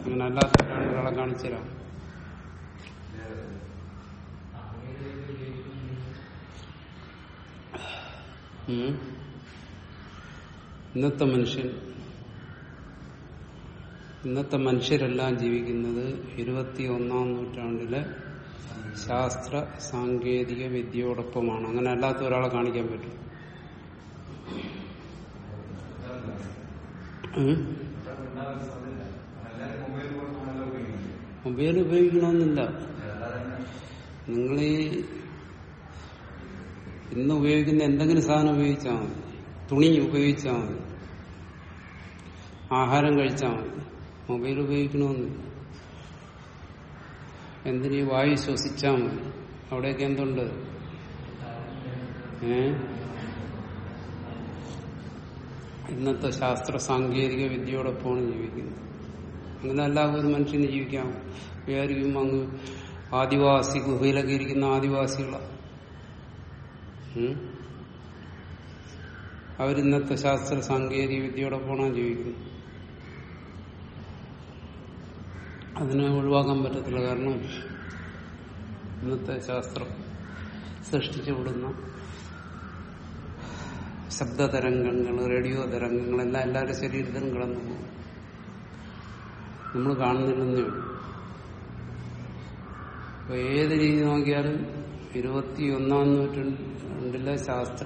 അങ്ങനെ അല്ലാത്ത ഒരാളെ കാണിച്ചു തരാം ഉം. ഇന്നത്തെ മനുഷ്യൻ ഇന്നത്തെ മനുഷ്യരെല്ലാം ജീവിക്കുന്നത് ഇരുപത്തി ഒന്നാം നൂറ്റാണ്ടിലെ ശാസ്ത്ര സാങ്കേതിക വിദ്യയോടൊപ്പമാണ് അങ്ങനെ അല്ലാത്ത ഒരാളെ കാണിക്കാൻ പറ്റും ഉം. മൊബൈൽ ഉപയോഗിക്കണമെന്നില്ല നിങ്ങൾ ഈ ഇന്ന് ഉപയോഗിക്കുന്ന എന്തെങ്കിലും സാധനം ഉപയോഗിച്ചാൽ മതി തുണി ഉപയോഗിച്ചാൽ മതി ആഹാരം കഴിച്ചാൽ മതി മൊബൈൽ ഉപയോഗിക്കണമെന്നില്ല എന്തിനീ വായു ശ്വസിച്ചാൽ മതി അവിടെയൊക്കെ എന്തുണ്ട് ഏ ഇന്നത്തെ ശാസ്ത്ര സാങ്കേതിക വിദ്യയോടൊപ്പമാണ് ജീവിക്കുന്നത് അങ്ങനെ അല്ലാതെ ഒരു മനുഷ്യന് ജീവിക്കാം വിചാരിക്കും അങ്ങ് ആദിവാസി ഗുഹയിലൊക്കെ ഇരിക്കുന്ന ആദിവാസികളാണ് ഉം? അവരിന്നത്തെ ശാസ്ത്ര സാങ്കേതിക വിദ്യയോടൊപ്പമാണ് ജീവിക്കുന്നത് അതിനെ ഒഴിവാക്കാൻ പറ്റത്തില്ല കാരണം ഇന്നത്തെ ശാസ്ത്രം സൃഷ്ടിച്ചു വിടുന്ന ശബ്ദതരംഗങ്ങൾ റേഡിയോ തരംഗങ്ങളെല്ലാം എല്ലാവരുടെ ശരീരത്തിലും കടന്നു പോകും നമ്മൾ കാണുന്നില്ലെന്നേ ഉള്ളൂ അപ്പൊ ഏത് രീതി നോക്കിയാലും ഇരുപത്തി ഒന്നാം നൂറ്റാണ്ടിലെ ശാസ്ത്ര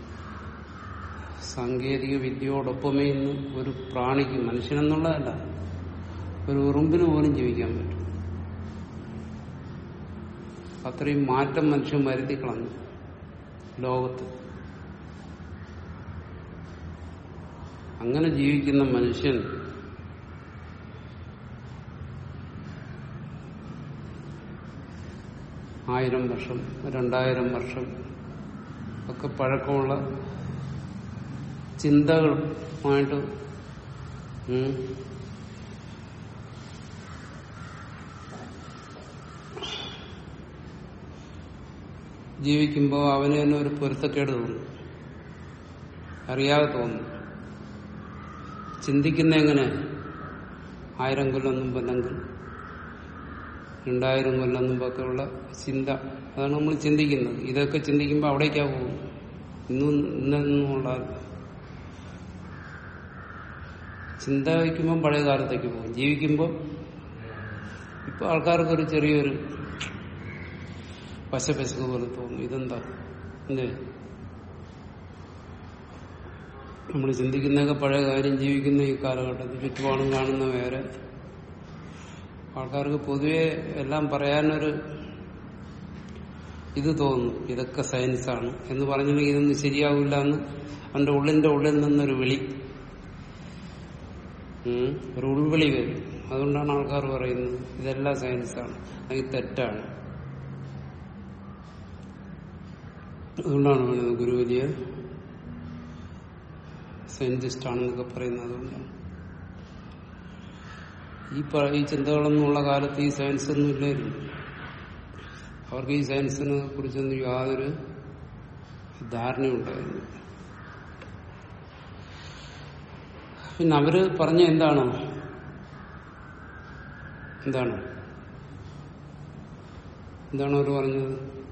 സാങ്കേതിക വിദ്യയോടൊപ്പമേ ഇന്ന് ഒരു പ്രാണിക്ക് മനുഷ്യനെന്നുള്ളതല്ല ഒരു ഉറുമ്പിന് പോലും ജീവിക്കാൻ പറ്റും അത്രയും മാറ്റം മനുഷ്യൻ വരുത്തി കളഞ്ഞു ലോകത്ത് അങ്ങനെ ജീവിക്കുന്ന മനുഷ്യൻ ആയിരം വർഷം രണ്ടായിരം വർഷം ഒക്കെ പഴക്കമുള്ള ചിന്തകളുമായിട്ട് ഉം, ജീവിക്കുമ്പോൾ അവന് തന്നെ ഒരു പൊരുത്തക്കേട് തോന്നും അറിയാതെ തോന്നും ചിന്തിക്കുന്ന എങ്ങനെ ആയിരം കൊല്ലം മുമ്പല്ലെങ്കിൽ രണ്ടായിരം കൊല്ലം മുമ്പൊക്കെ ഉള്ള ചിന്ത അതാണ് നമ്മൾ ചിന്തിക്കുന്നത് ഇതൊക്കെ ചിന്തിക്കുമ്പോൾ അവിടേക്കാ പോകും ഇന്നും ഇന്നെന്നുള്ള ചിന്ത വയ്ക്കുമ്പോൾ പഴയ കാലത്തേക്ക് പോകും ജീവിക്കുമ്പോൾ ഇപ്പൊ ആൾക്കാർക്ക് ഒരു ചെറിയൊരു പശപശക്ക് പോലെ തോന്നും ഇതെന്താ എന്തേ നമ്മൾ ചിന്തിക്കുന്നതൊക്കെ പഴയ കാര്യം ജീവിക്കുന്ന ഈ കാലഘട്ടത്തിൽ ചുറ്റുപാടും കാണുന്ന വേറെ ആൾക്കാർക്ക് പൊതുവെ എല്ലാം പറയാനൊരു ഇത് തോന്നും ഇതൊക്കെ സയൻസാണ് എന്ന് പറഞ്ഞില്ലെങ്കിൽ ഇതൊന്നും ശരിയാവില്ല എന്ന് അവന്റെ ഉള്ളിന്റെ ഉള്ളിൽ നിന്നൊരു വിളി ഉം, ഒരു ഉൾവിളി വരും അതുകൊണ്ടാണ് ആൾക്കാർ പറയുന്നത് ഇതെല്ലാം സയൻസാണ് അത് തെറ്റാണ് അതുകൊണ്ടാണ് പറയുന്നത് ഗുരു വലിയ സയന്റിസ്റ്റ് ആണെന്നൊക്കെ പറയുന്നത് അതുകൊണ്ടാണ് ഈ പ- ഈ ചിന്തകളൊന്നും ഉള്ള കാലത്ത് ഈ സയൻസ് ഒന്നും ഇല്ലായിരുന്നു അവർക്ക് ഈ സയൻസിനെ കുറിച്ചൊന്നും യാതൊരു ധാരണയുണ്ടായിരുന്നു പിന്നെ അവര് പറഞ്ഞ എന്താണ് എന്താണ് എന്താണ് അവർ പറഞ്ഞത്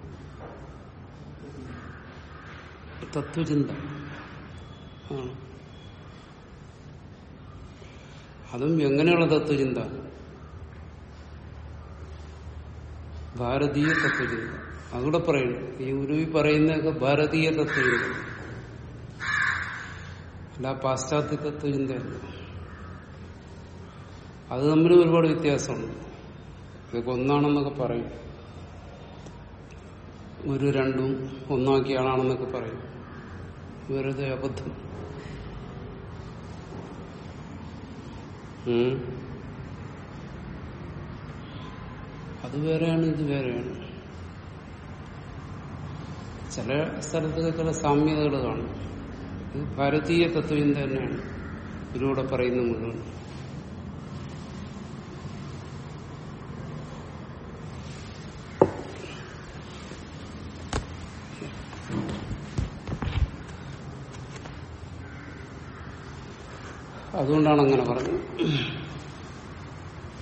തത്വചിന്ത ആണ് അതും എങ്ങനെയുള്ള തത്വചിന്ത ഭാരതീയ തത്വചിന്ത അതുകൂടെ പറയുന്നു ഈ ഗുരുവി പറയുന്നതൊക്കെ ഭാരതീയ തത്വചിന്ത അല്ല പാശ്ചാത്യ തത്വചിന്തയല്ല അത് തമ്മിൽ ഒരുപാട് വ്യത്യാസമുണ്ട് ഇതൊക്കെ ഒന്നാണെന്നൊക്കെ പറയും ഒരു രണ്ടും ഒന്നാക്കിയ ആളാണെന്നൊക്കെ പറയും വെറുതെ അബദ്ധം ഉം. അത് വേറെയാണ് ഇത് വേറെയാണ് ചില സ്ഥലത്തൊക്കെ ചില സാമ്യതകൾ കാണും ഇത് ഭാരതീയ തത്വചിന്ത തന്നെയാണ് ഇതിലൂടെ പറയുന്ന മുഴുവൻ അതുകൊണ്ടാണ് അങ്ങനെ പറഞ്ഞത്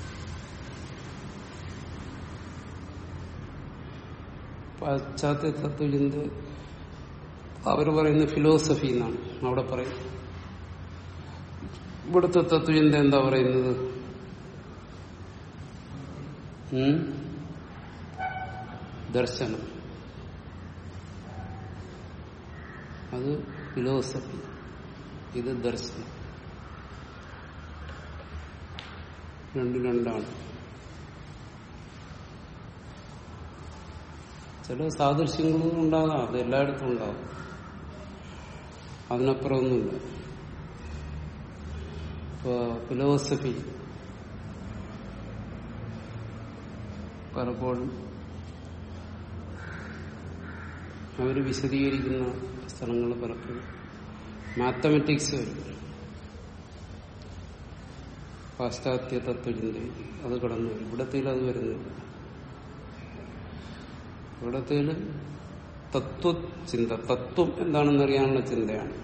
പാശ്ചാത്യ തത്വചിന്ത അവർ പറയുന്ന ഫിലോസഫി എന്നാണ് അവിടെ പറയും ഇവിടുത്തെ തത്വചിന്ത എന്താ പറയുന്നത് ഉം? ദർശനം അത് ഫിലോസഫി ഇത് ദർശനം രണ്ടും രണ്ടാണ് ചില സാദൃശ്യങ്ങളും ഉണ്ടാകാം അത് എല്ലായിടത്തും ഉണ്ടാകും അതിനപ്പുറമൊന്നുമില്ല ഇപ്പൊ ഫിലോസഫി പലപ്പോഴും അവർ വിശദീകരിക്കുന്ന സ്ഥലങ്ങൾ പലപ്പോഴും മാത്തമെറ്റിക്സ് വരും പാശ്ചാത്യ തത്വചിന്തയിൽ അത് കടന്നു വരും ഇവിടത്തേൽ അത് വരുന്നില്ല ഇവിടത്തേൽ തത്വചിന്ത തത്വം എന്താണെന്ന് അറിയാനുള്ള ചിന്തയാണ്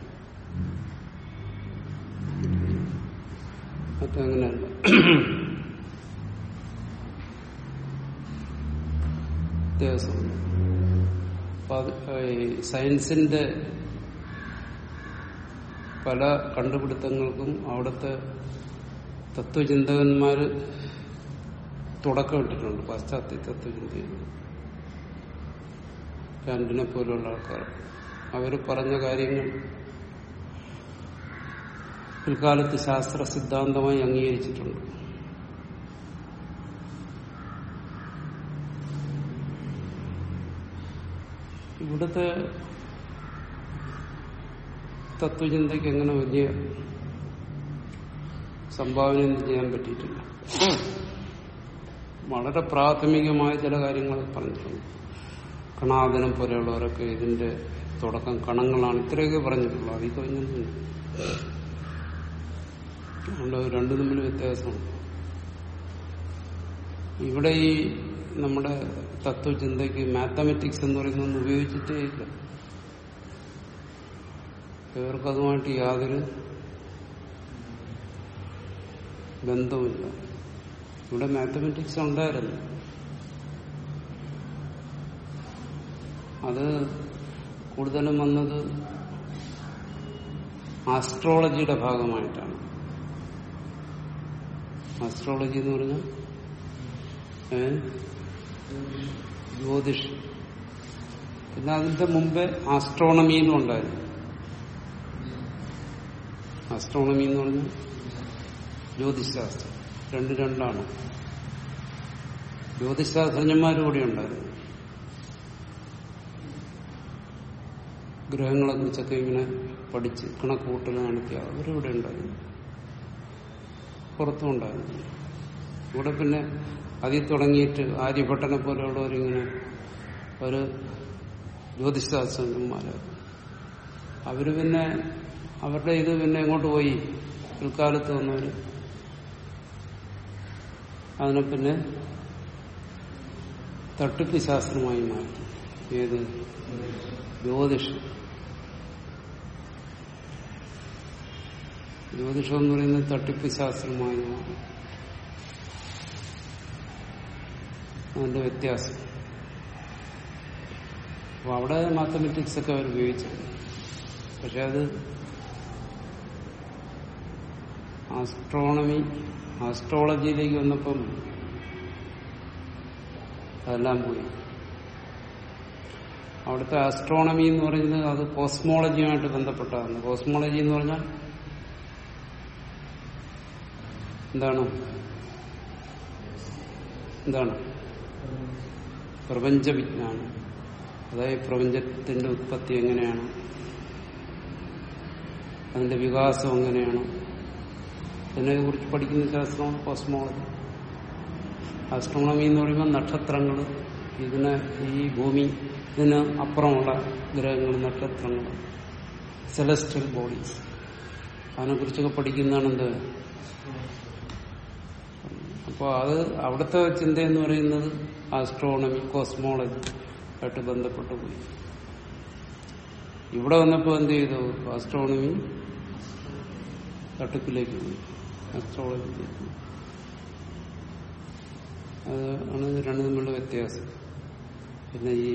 മറ്റങ്ങനെയല്ല വ്യത്യാസമുണ്ട് അപ്പൊ അത് ഈ സയൻസിന്റെ പല കണ്ടുപിടുത്തങ്ങൾക്കും അവിടുത്തെ തത്വചിന്തകന്മാര് തുടക്കമിട്ടിട്ടുണ്ട് പാശ്ചാത്യ തത്വചിന്തയിൽ കാന്റിനെ പോലുള്ള ആൾക്കാർ അവർ പറഞ്ഞ കാര്യങ്ങൾ പിൽക്കാലത്ത് ശാസ്ത്ര സിദ്ധാന്തമായി അംഗീകരിച്ചിട്ടുണ്ട് ഇവിടുത്തെ തത്വചിന്തയ്ക്ക് എങ്ങനെ വലിയ സംഭാവനയൊന്നും ചെയ്യാൻ പറ്റിയിട്ടില്ല വളരെ പ്രാഥമികമായ ചില കാര്യങ്ങൾ പറഞ്ഞിട്ടുണ്ട് കണാദനം പോലെയുള്ളവരൊക്കെ ഇതിന്റെ തുടക്കം കണങ്ങളാണ് ഇത്രയൊക്കെ പറഞ്ഞിട്ടുള്ളൂ അതിൽ കഴിഞ്ഞൊന്നും അതുകൊണ്ട് അത് രണ്ടു തമ്മിൽ വ്യത്യാസമുണ്ട് ഇവിടെ ഈ നമ്മുടെ തത്വചിന്തയ്ക്ക് മാത്തമെറ്റിക്സ് എന്ന് പറയുന്നൊന്നും ഉപയോഗിച്ചിട്ടേ ഇല്ല ഇവർക്കതുമായിട്ട് യാതൊരു ബന്ധവുമില്ല ഇവിടെ മാത്തമെറ്റിക്സ് ഉണ്ടായിരുന്നു അത് കൂടുതലും വന്നത് ആസ്ട്രോളജിയുടെ ഭാഗമായിട്ടാണ് ആസ്ട്രോളജി എന്ന് പറഞ്ഞാൽ ഏ ജ്യോതിഷ് പിന്നെ അതിന്റെ മുമ്പേ ആസ്ട്രോണമിയിലും ഉണ്ടായിരുന്നു ആസ്ട്രോണമി എന്ന് പറഞ്ഞാൽ ജ്യോതിശാസ്ത്രം രണ്ട് രണ്ടാണ് ജ്യോതിശാസ്ത്രജ്ഞന്മാരും കൂടി ഉണ്ടായിരുന്നു ഗ്രഹങ്ങളെ കുറിച്ചൊക്കെ ഇങ്ങനെ പഠിച്ച് കണക്കുകൂട്ടൽ നടത്തിയ അവരിവിടെ ഉണ്ടായിരുന്നു പുറത്തും ഉണ്ടായിരുന്നു ഇവിടെ പിന്നെ അതിൽ തുടങ്ങിയിട്ട് ആര്യഭട്ടനെ പോലെയുള്ളവരിങ്ങനെ ഒരു ജ്യോതിശാസ്ത്രജ്ഞന്മാര് അവര് പിന്നെ അവരുടെ ഇത് പിന്നെ എങ്ങോട്ട് പോയി പിൽക്കാലത്ത് വന്നവര് അതിനെ പിന്നെ തട്ടിപ്പ് ശാസ്ത്രമായി മാറ്റി ഏത് ജ്യോതിഷം ജ്യോതിഷം എന്ന് പറയുന്നത് തട്ടിപ്പ് ശാസ്ത്രമായി മാറി അതിന്റെ വ്യത്യാസം അപ്പൊ അവിടെ മാത്തമെറ്റിക്സ് ഒക്കെ അവർ ഉപയോഗിച്ചു പക്ഷെ അത് ആസ്ട്രോണമി ആസ്ട്രോളജിയിലേക്ക് വന്നപ്പം അതെല്ലാം പോയി അവിടുത്തെ ആസ്ട്രോണമി എന്ന് പറയുന്നത് അത് കോസ്മോളജിയുമായിട്ട് ബന്ധപ്പെട്ടതാണ് കോസ്മോളജി എന്ന് പറഞ്ഞാൽ എന്താണ് എന്താണ് പ്രപഞ്ച വിജ്ഞാനം അതായത് പ്രപഞ്ചത്തിന്റെ ഉത്പത്തി എങ്ങനെയാണ് അതിന്റെ വികാസം എങ്ങനെയാണ് ഇതിനെ കുറിച്ച് പഠിക്കുന്ന ശാസ്ത്രമാണ് കോസ്മോളജി ആസ്ട്രോണമി എന്ന് പറയുമ്പോൾ നക്ഷത്രങ്ങൾ ഇതിന് ഈ ഭൂമി ഇതിന് അപ്പുറമുള്ള ഗ്രഹങ്ങൾ നക്ഷത്രങ്ങൾ സെലസ്ട്രൽ ബോഡീസ് അതിനെക്കുറിച്ചൊക്കെ പഠിക്കുന്നതാണ് എന്ത് അപ്പോൾ അത് അവിടുത്തെ ചിന്ത എന്ന് പറയുന്നത് ആസ്ട്രോണമി കോസ്മോളജി ആയിട്ട് ബന്ധപ്പെട്ടു പോയി ഇവിടെ വന്നപ്പോൾ എന്ത് ചെയ്തു ആസ്ട്രോണമി തട്ടിപ്പിലേക്ക് പോയി ആസ്ട്രോളജിയിലേക്ക് പോയി അത് ആണ് ഇത് രണ്ടു തമ്മിലുള്ള വ്യത്യാസം പിന്നെ ഈ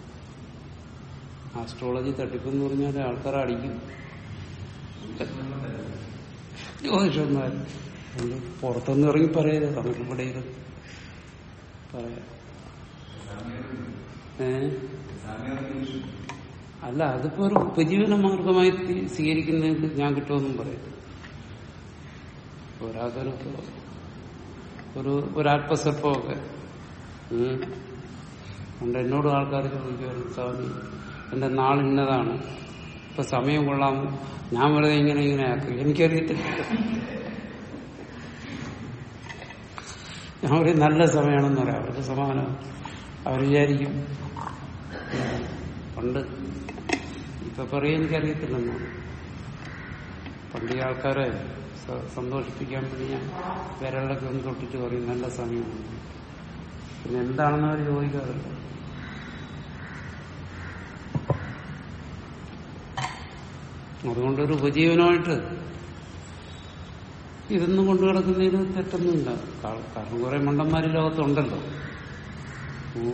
ആസ്ട്രോളജി തട്ടിപ്പെന്ന് പറഞ്ഞാൽ ആൾക്കാരെ അടിക്കും ജ്യോതിഷന്മാർ അതുകൊണ്ട് പുറത്തൊന്നും ഇറങ്ങി പറയരുത് നമുക്ക് ഇവിടെ ഇത് പറയാം ഏ അല്ല അതിപ്പോ ഒരു ഉപജീവന മാർഗമായി തി- സ്വീകരിക്കുന്നതിന് ഞാൻ കിട്ടുമെന്നും പറയും ഒരാൾക്കൊരു ഒരു ഒരല്പസ്വല്പമൊക്കെ ഉം. അതുകൊണ്ട് എന്നോട് ആൾക്കാർ ചോദിക്കുമായിരുന്നു സ്വാമി എന്റെ നാളിന്നതാണ് ഇപ്പൊ സമയം കൊള്ളാമോ ഞാൻ വെറുതെ ഇങ്ങനെ ഇങ്ങനെ ആക്കി എനിക്കറിയത്തില്ല ഞാൻ പറയും നല്ല സമയമാണെന്ന് പറയാം അവർക്ക് സമാനം അവർ വിചാരിക്കും പണ്ട് ഇപ്പൊ പറയും എനിക്കറിയത്തില്ലെന്നാണ് പണ്ട് ഈ ആൾക്കാരെ സ- സന്തോഷിപ്പിക്കാൻ വേണ്ടി ഞാൻ വിരളിലൊക്കെ ഒന്ന് തൊട്ടിട്ട് പറയും നല്ല സമയമാണ് പിന്നെ എന്താണെന്ന് അവർ ചോദിക്കാറില്ല അതുകൊണ്ടൊരു ഉപജീവനമായിട്ട് ഇതൊന്നും കൊണ്ടു കിടക്കുന്നതിന് തെറ്റൊന്നുമില്ല കാ- കാരണം കുറെ മണ്ടന്മാര് ലോകത്തുണ്ടല്ലോ ഉം.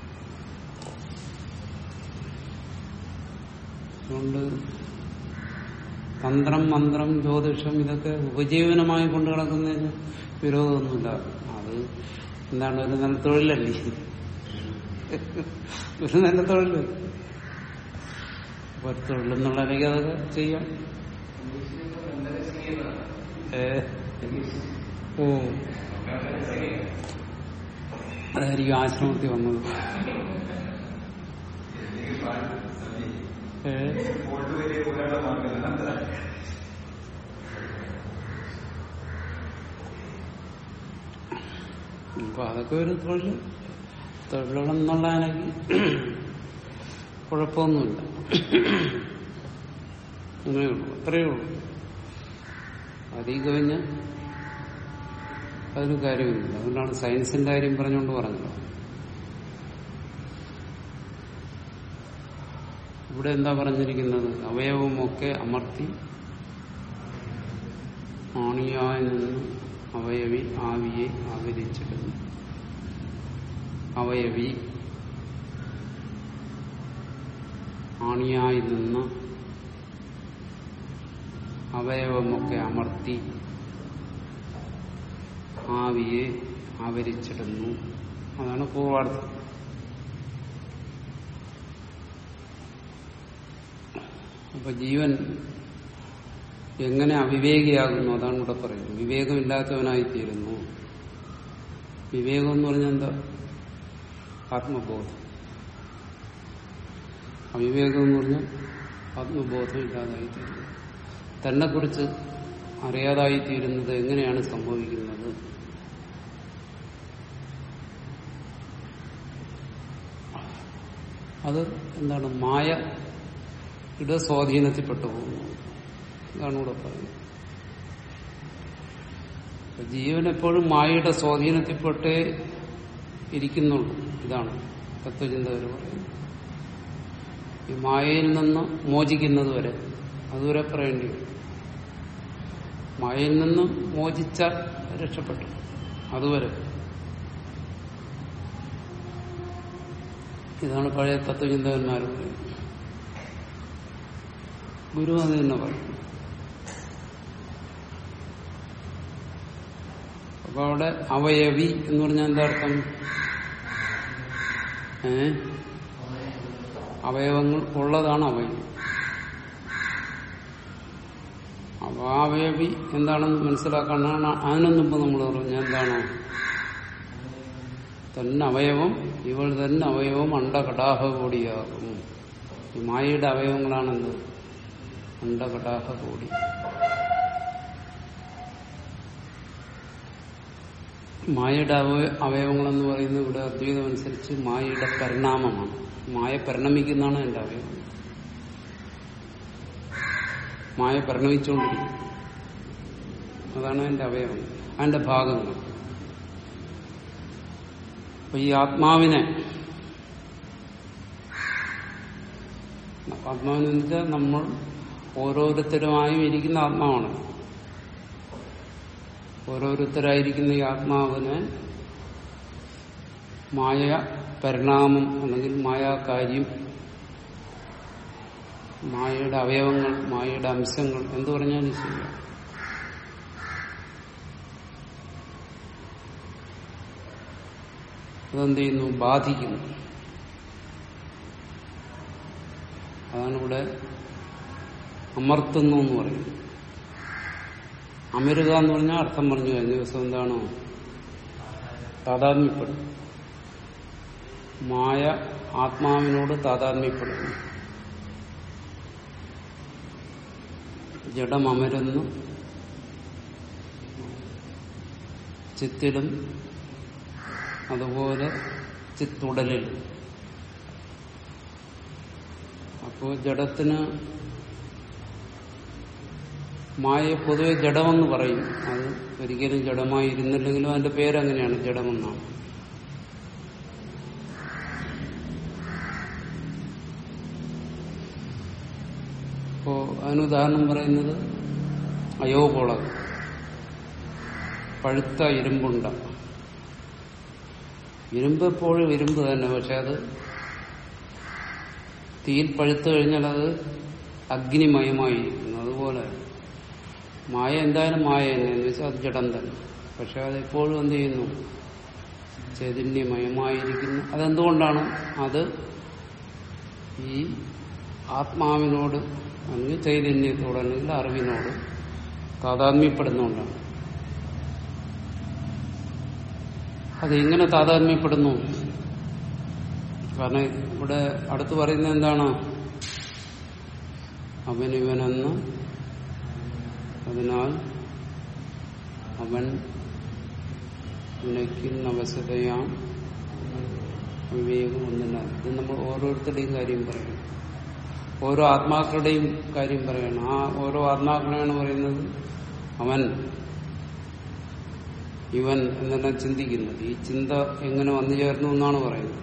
അതുകൊണ്ട് തന്ത്രം മന്ത്രം ജ്യോതിഷം ഇതൊക്കെ ഉപജീവനമായി കൊണ്ടു കിടക്കുന്നതിന് വിരോധമൊന്നുമില്ല അത് എന്താണ് ഒരു നല്ല തൊഴിലല്ലേ ഒരു നല്ല തൊഴിൽ അപ്പൊ ഒരു തൊഴിലെന്നുള്ള നിലയ്ക്ക് അതൊക്കെ ചെയ്യാം ഏ ഓ അതായിരിക്കും ആശ്രമത്തിൽ വന്നത് ഏ അപ്പൊ അതൊക്കെ ഒരു തൊഴിൽ തൊഴിലുകളെന്നുള്ള നിലയ്ക്ക് കുഴപ്പമൊന്നുമില്ല അങ്ങനെയുള്ളൂ അത്രയേ ഉള്ളൂ അതിൽ കവിഞ്ഞ് അതിന് കാര്യമില്ല അതുകൊണ്ടാണ് സയൻസിന്റെ കാര്യം പറഞ്ഞുകൊണ്ട് പറഞ്ഞത് ഇവിടെ എന്താ പറഞ്ഞിരിക്കുന്നത് അവയവമൊക്കെ അമർത്തി ആണിയായി നിന്ന് അവയവി ആവിയെ ആവരിച്ചിടുന്നു അവയവി ആണിയായി നിന്ന് അവയവമൊക്കെ അമർത്തി ആവിയെ ആവരിച്ചിടുന്നു അതാണ് പൂർവാർത്ഥം അപ്പൊ ജീവൻ എങ്ങനെ അവിവേകിയാകുന്നു അതാണ് ഇവിടെ പറയുന്നത് വിവേകമില്ലാത്തവനായിത്തീരുന്നു വിവേകം എന്ന് പറഞ്ഞാൽ എന്താ ആത്മബോധം അവിവേകം എന്ന് പറഞ്ഞാൽ ആത്മബോധം ഇല്ലാതായിത്തീരുന്നു തന്നെ കുറിച്ച് അറിയാതായിത്തീരുന്നത് എങ്ങനെയാണ് സംഭവിക്കുന്നത് അത് എന്താണ് മായയുടെ സ്വാധീനത്തിൽപ്പെട്ടു പോകുന്നു ഇതാണ് ഇവിടെ പറയുന്നത് അപ്പൊ ജീവൻ എപ്പോഴും മായയുടെ സ്വാധീനത്തിൽപ്പെട്ടേ ഇരിക്കുന്നുള്ളൂ ഇതാണ് തത്വചിന്തകർ പറയുന്നത് ഈ മായയിൽ നിന്ന് മോചിക്കുന്നത് വരെ അതുവരെ പറയേണ്ടി വരും മായയിൽ നിന്ന് മോചിച്ച രക്ഷപ്പെട്ടു അതുവരെ ഇതാണ് പഴയ തത്വചിന്തകന്മാർ പറയുന്നത് ഗുരു അത് തന്നെ പറയും അപ്പൊ അവിടെ അവയവി എന്ന് പറഞ്ഞാൽ എന്താ അർത്ഥം ഏ അവയവങ്ങൾ ഉള്ളതാണ് അവയവി അപ്പൊ ആ അവയവി എന്താണെന്ന് മനസ്സിലാക്കാനാണ് അതിനു മുമ്പ് നമ്മൾ പറഞ്ഞു എന്താണ് തന്നെ അവയവം ഇവൾ തന്നെ അവയവം അണ്ടകടാഹ കൂടിയാകും ഈ മായയുടെ അവയവങ്ങളാണെന്ത് അണ്ടകടാഹ കൂടി മായയുടെ അവയ- അവയവങ്ങളെന്ന് പറയുന്നത് ഇവിടെ അദ്വൈതം അനുസരിച്ച് മായയുടെ പരിണാമമാണ് മായ പരിണമിക്കുന്നതാണ് എന്റെ അവയവം മായ പരിണമിച്ചുകൊണ്ടിരിക്കും അതാണ് എന്റെ അവയവം അതിന്റെ ഭാഗങ്ങൾ അപ്പൊ ഈ ആത്മാവിനെ ആത്മാവിനെ വെച്ചാൽ നമ്മൾ ഓരോരുത്തരുമായും ഇരിക്കുന്ന ആത്മാവാണ് ഓരോരുത്തരായിരിക്കുന്ന ഈ ആത്മാവിനെ മായ പരിണാമം അല്ലെങ്കിൽ മായാകാര്യം മായയുടെ അവയവങ്ങൾ മായയുടെ അംശങ്ങൾ എന്തു പറഞ്ഞാലും ശരിയാണ് അതെന്ത് ചെയ്യുന്നു ബാധിക്കുന്നു അതാണ് ഇവിടെ അമർത്തുന്നു എന്ന് പറയുന്നത് അമരുക എന്ന് പറഞ്ഞാൽ അർത്ഥം പറഞ്ഞു കഴിഞ്ഞ ദിവസം എന്താണോ താതാത്മ്യപ്പെടും മായ ആത്മാവിനോട് താതാത്മ്യപ്പെടുന്നു ജഡം അമരുന്നു ചിത്തിലും അതുപോലെ ചിത്തുടലിലും അപ്പോ ജഡത്തിന് മായ പൊതുവെ ജഡമെന്ന് പറയും അത് ഒരിക്കലും ജഡമായി ഇരുന്നില്ലെങ്കിലും അതിന്റെ പേരങ്ങനെയാണ് ജഡമെന്നാണ് അപ്പോ അതിന് ഉദാഹരണം പറയുന്നത് അയോപോളകം പഴുത്ത ഇരുമ്പുണ്ട ഇരുമ്പ് എപ്പോഴും ഇരുമ്പ് തന്നെ പക്ഷെ അത് തീയിൽ പഴുത്തു കഴിഞ്ഞാൽ അത് അഗ്നിമയമായിരിക്കുന്നു അതുപോലെ മായ എന്തായാലും മായ തന്നെ എന്ന് വെച്ചാൽ അത് ജഡം തന്നെ പക്ഷെ അത് എപ്പോഴും എന്ത് ചെയ്യുന്നു ചൈതന്യമയമായിരിക്കുന്നു അതെന്തുകൊണ്ടാണ് അത് ഈ ആത്മാവിനോട് അല്ലെങ്കിൽ ചൈതന്യത്തോട് അല്ലെങ്കിൽ അറിവിനോട് താതാത്മ്യപ്പെടുന്നുകൊണ്ടാണ് അത് എങ്ങനെ താതാത്മ്യപ്പെടുന്നു കാരണം ഇവിടെ അടുത്ത് പറയുന്നത് എന്താണ് അവൻ ഇവനെന്ന് അതിനാൽ അവൻ ഉന്നയിക്കുന്ന അവശതയാം വിവേകം ഒന്നില്ല ഇത് നമ്മൾ ഓരോരുത്തരുടെയും കാര്യം പറയണം ഓരോ ആത്മാക്കളുടെയും കാര്യം പറയണം ആ ഓരോ ആത്മാക്കളെയാണ് പറയുന്നത് അവൻ ഇവൻ എന്നെല്ലാം ചിന്തിക്കുന്നത് ഈ ചിന്ത എങ്ങനെ വന്നു ചേർന്നു എന്നാണ് പറയുന്നത്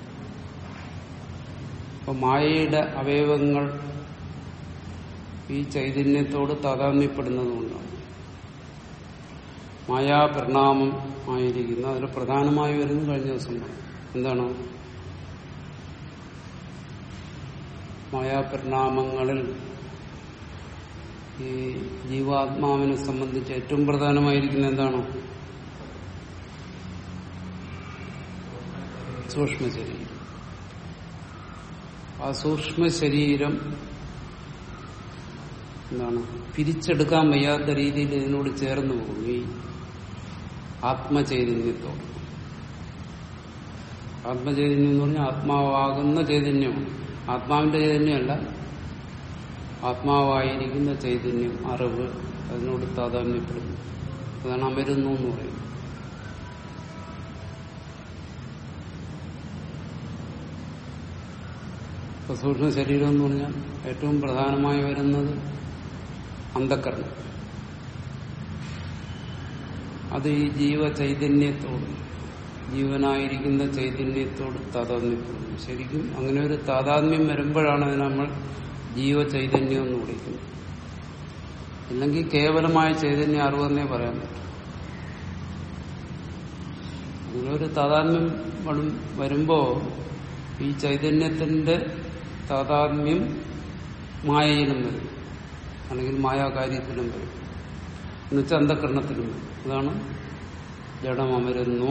അപ്പൊ മായയുടെ അവയവങ്ങൾ ഈ ചൈതന്യത്തോട് താതാത്മ്യപ്പെടുന്നതുകൊണ്ടാണ് മായാപരിണാമം ആയിരിക്കുന്ന അതിൽ പ്രധാനമായി വരുന്നത് കഴിഞ്ഞ ദിവസം പറഞ്ഞു എന്താണ് മായാപരിണാമങ്ങളിൽ ഈ ജീവാത്മാവിനെ സംബന്ധിച്ച് ഏറ്റവും പ്രധാനമായിരിക്കുന്ന എന്താണ് സൂക്ഷ്മ ശരീരം ആ സൂക്ഷ്മ ശരീരം എന്താണ് പിരിച്ചെടുക്കാൻ വയ്യാത്ത രീതിയിൽ ഇതിനോട് ചേർന്ന് പോകും ഈ ആത്മചൈതന്യത്തോട് ആത്മചൈതന്യം എന്ന് പറഞ്ഞാൽ ആത്മാവാകുന്ന ചൈതന്യമാണ് ആത്മാവിന്റെ ചൈതന്യമല്ല ആത്മാവായിരിക്കുന്ന ചൈതന്യം അറിവ് അതിനോട് താതാത്മ്യപ്പെടുന്നു അതാണ് അമരുന്നു എന്ന് പറയുന്നത് ഇപ്പൊ സൂക്ഷ്മ ശരീരം എന്ന് പറഞ്ഞാൽ ഏറ്റവും പ്രധാനമായി വരുന്നത് അന്ധക്കരണം അത് ഈ ജീവ ചൈതന്യത്തോട് ജീവനായിരിക്കുന്ന ചൈതന്യത്തോട് താതാത്മ്യപ്പെടുന്നു ശരിക്കും അങ്ങനെ ഒരു താതാത്മ്യം വരുമ്പോഴാണ് അതിനെ നമ്മൾ ജീവ ചൈതന്യം എന്ന് വിളിക്കുന്നത് അല്ലെങ്കിൽ കേവലമായ ചൈതന്യം അറിവെന്നേ പറയാൻ പറ്റും അങ്ങനെ ഒരു താതാത്മ്യം വരും- വരുമ്പോ ഈ ചൈതന്യത്തിന്റെ താതാത്മ്യം മായയിലും വരും അല്ലെങ്കിൽ മായാകാര്യത്തിലും വരും എന്നുവെച്ചാൽ അന്ധകരണത്തിലും വരും അതാണ് ജഡം അമരുന്നു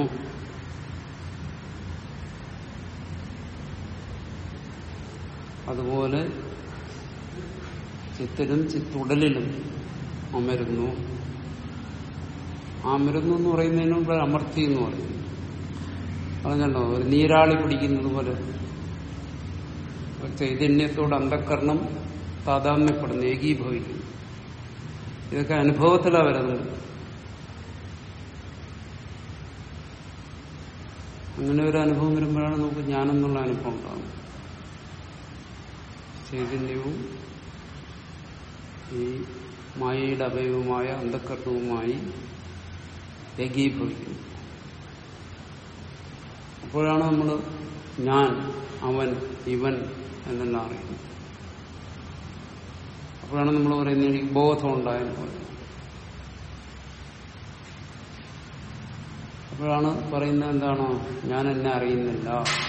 അതുപോലെ ചിത്തിലും ചിത്തുടലിലും അമരുന്നു ആ അമരുന്നു എന്ന് പറയുന്നതിന് മുമ്പ് അമർത്തി എന്ന് പറയുന്നു പറഞ്ഞല്ലോ ഒരു നീരാളി പിടിക്കുന്നത് പോലെ ഒരു ചൈതന്യത്തോട് അന്ധക്കരണം താതാത്മ്യപ്പെടുന്നു ഏകീഭവിക്കുന്നു ഇതൊക്കെ അനുഭവത്തിലാണ് വരുന്നത് അങ്ങനെ ഒരു അനുഭവം വരുമ്പോഴാണ് നമുക്ക് ജ്ഞാനം എന്നുള്ള അനുഭവം ഉണ്ടാകുന്നത് ചൈതന്യവും ഈ മായയുടെ അവയവമായ അന്ധക്കരണവുമായി ഏകീഭവിക്കുന്നു അപ്പോഴാണ് നമ്മൾ ഞാൻ അവൻ ഇവൻ എന്നെല്ലാം അറിയുന്നത് അപ്പോഴാണ് നമ്മൾ പറയുന്നത് എനിക്ക് ബോധം ഉണ്ടായെന്ന് പറയുന്നത് അപ്പൊ അപ്പോഴാണ് പറയുന്നത് എന്താണ് ഞാൻ എന്നെ അറിയുന്നില്ല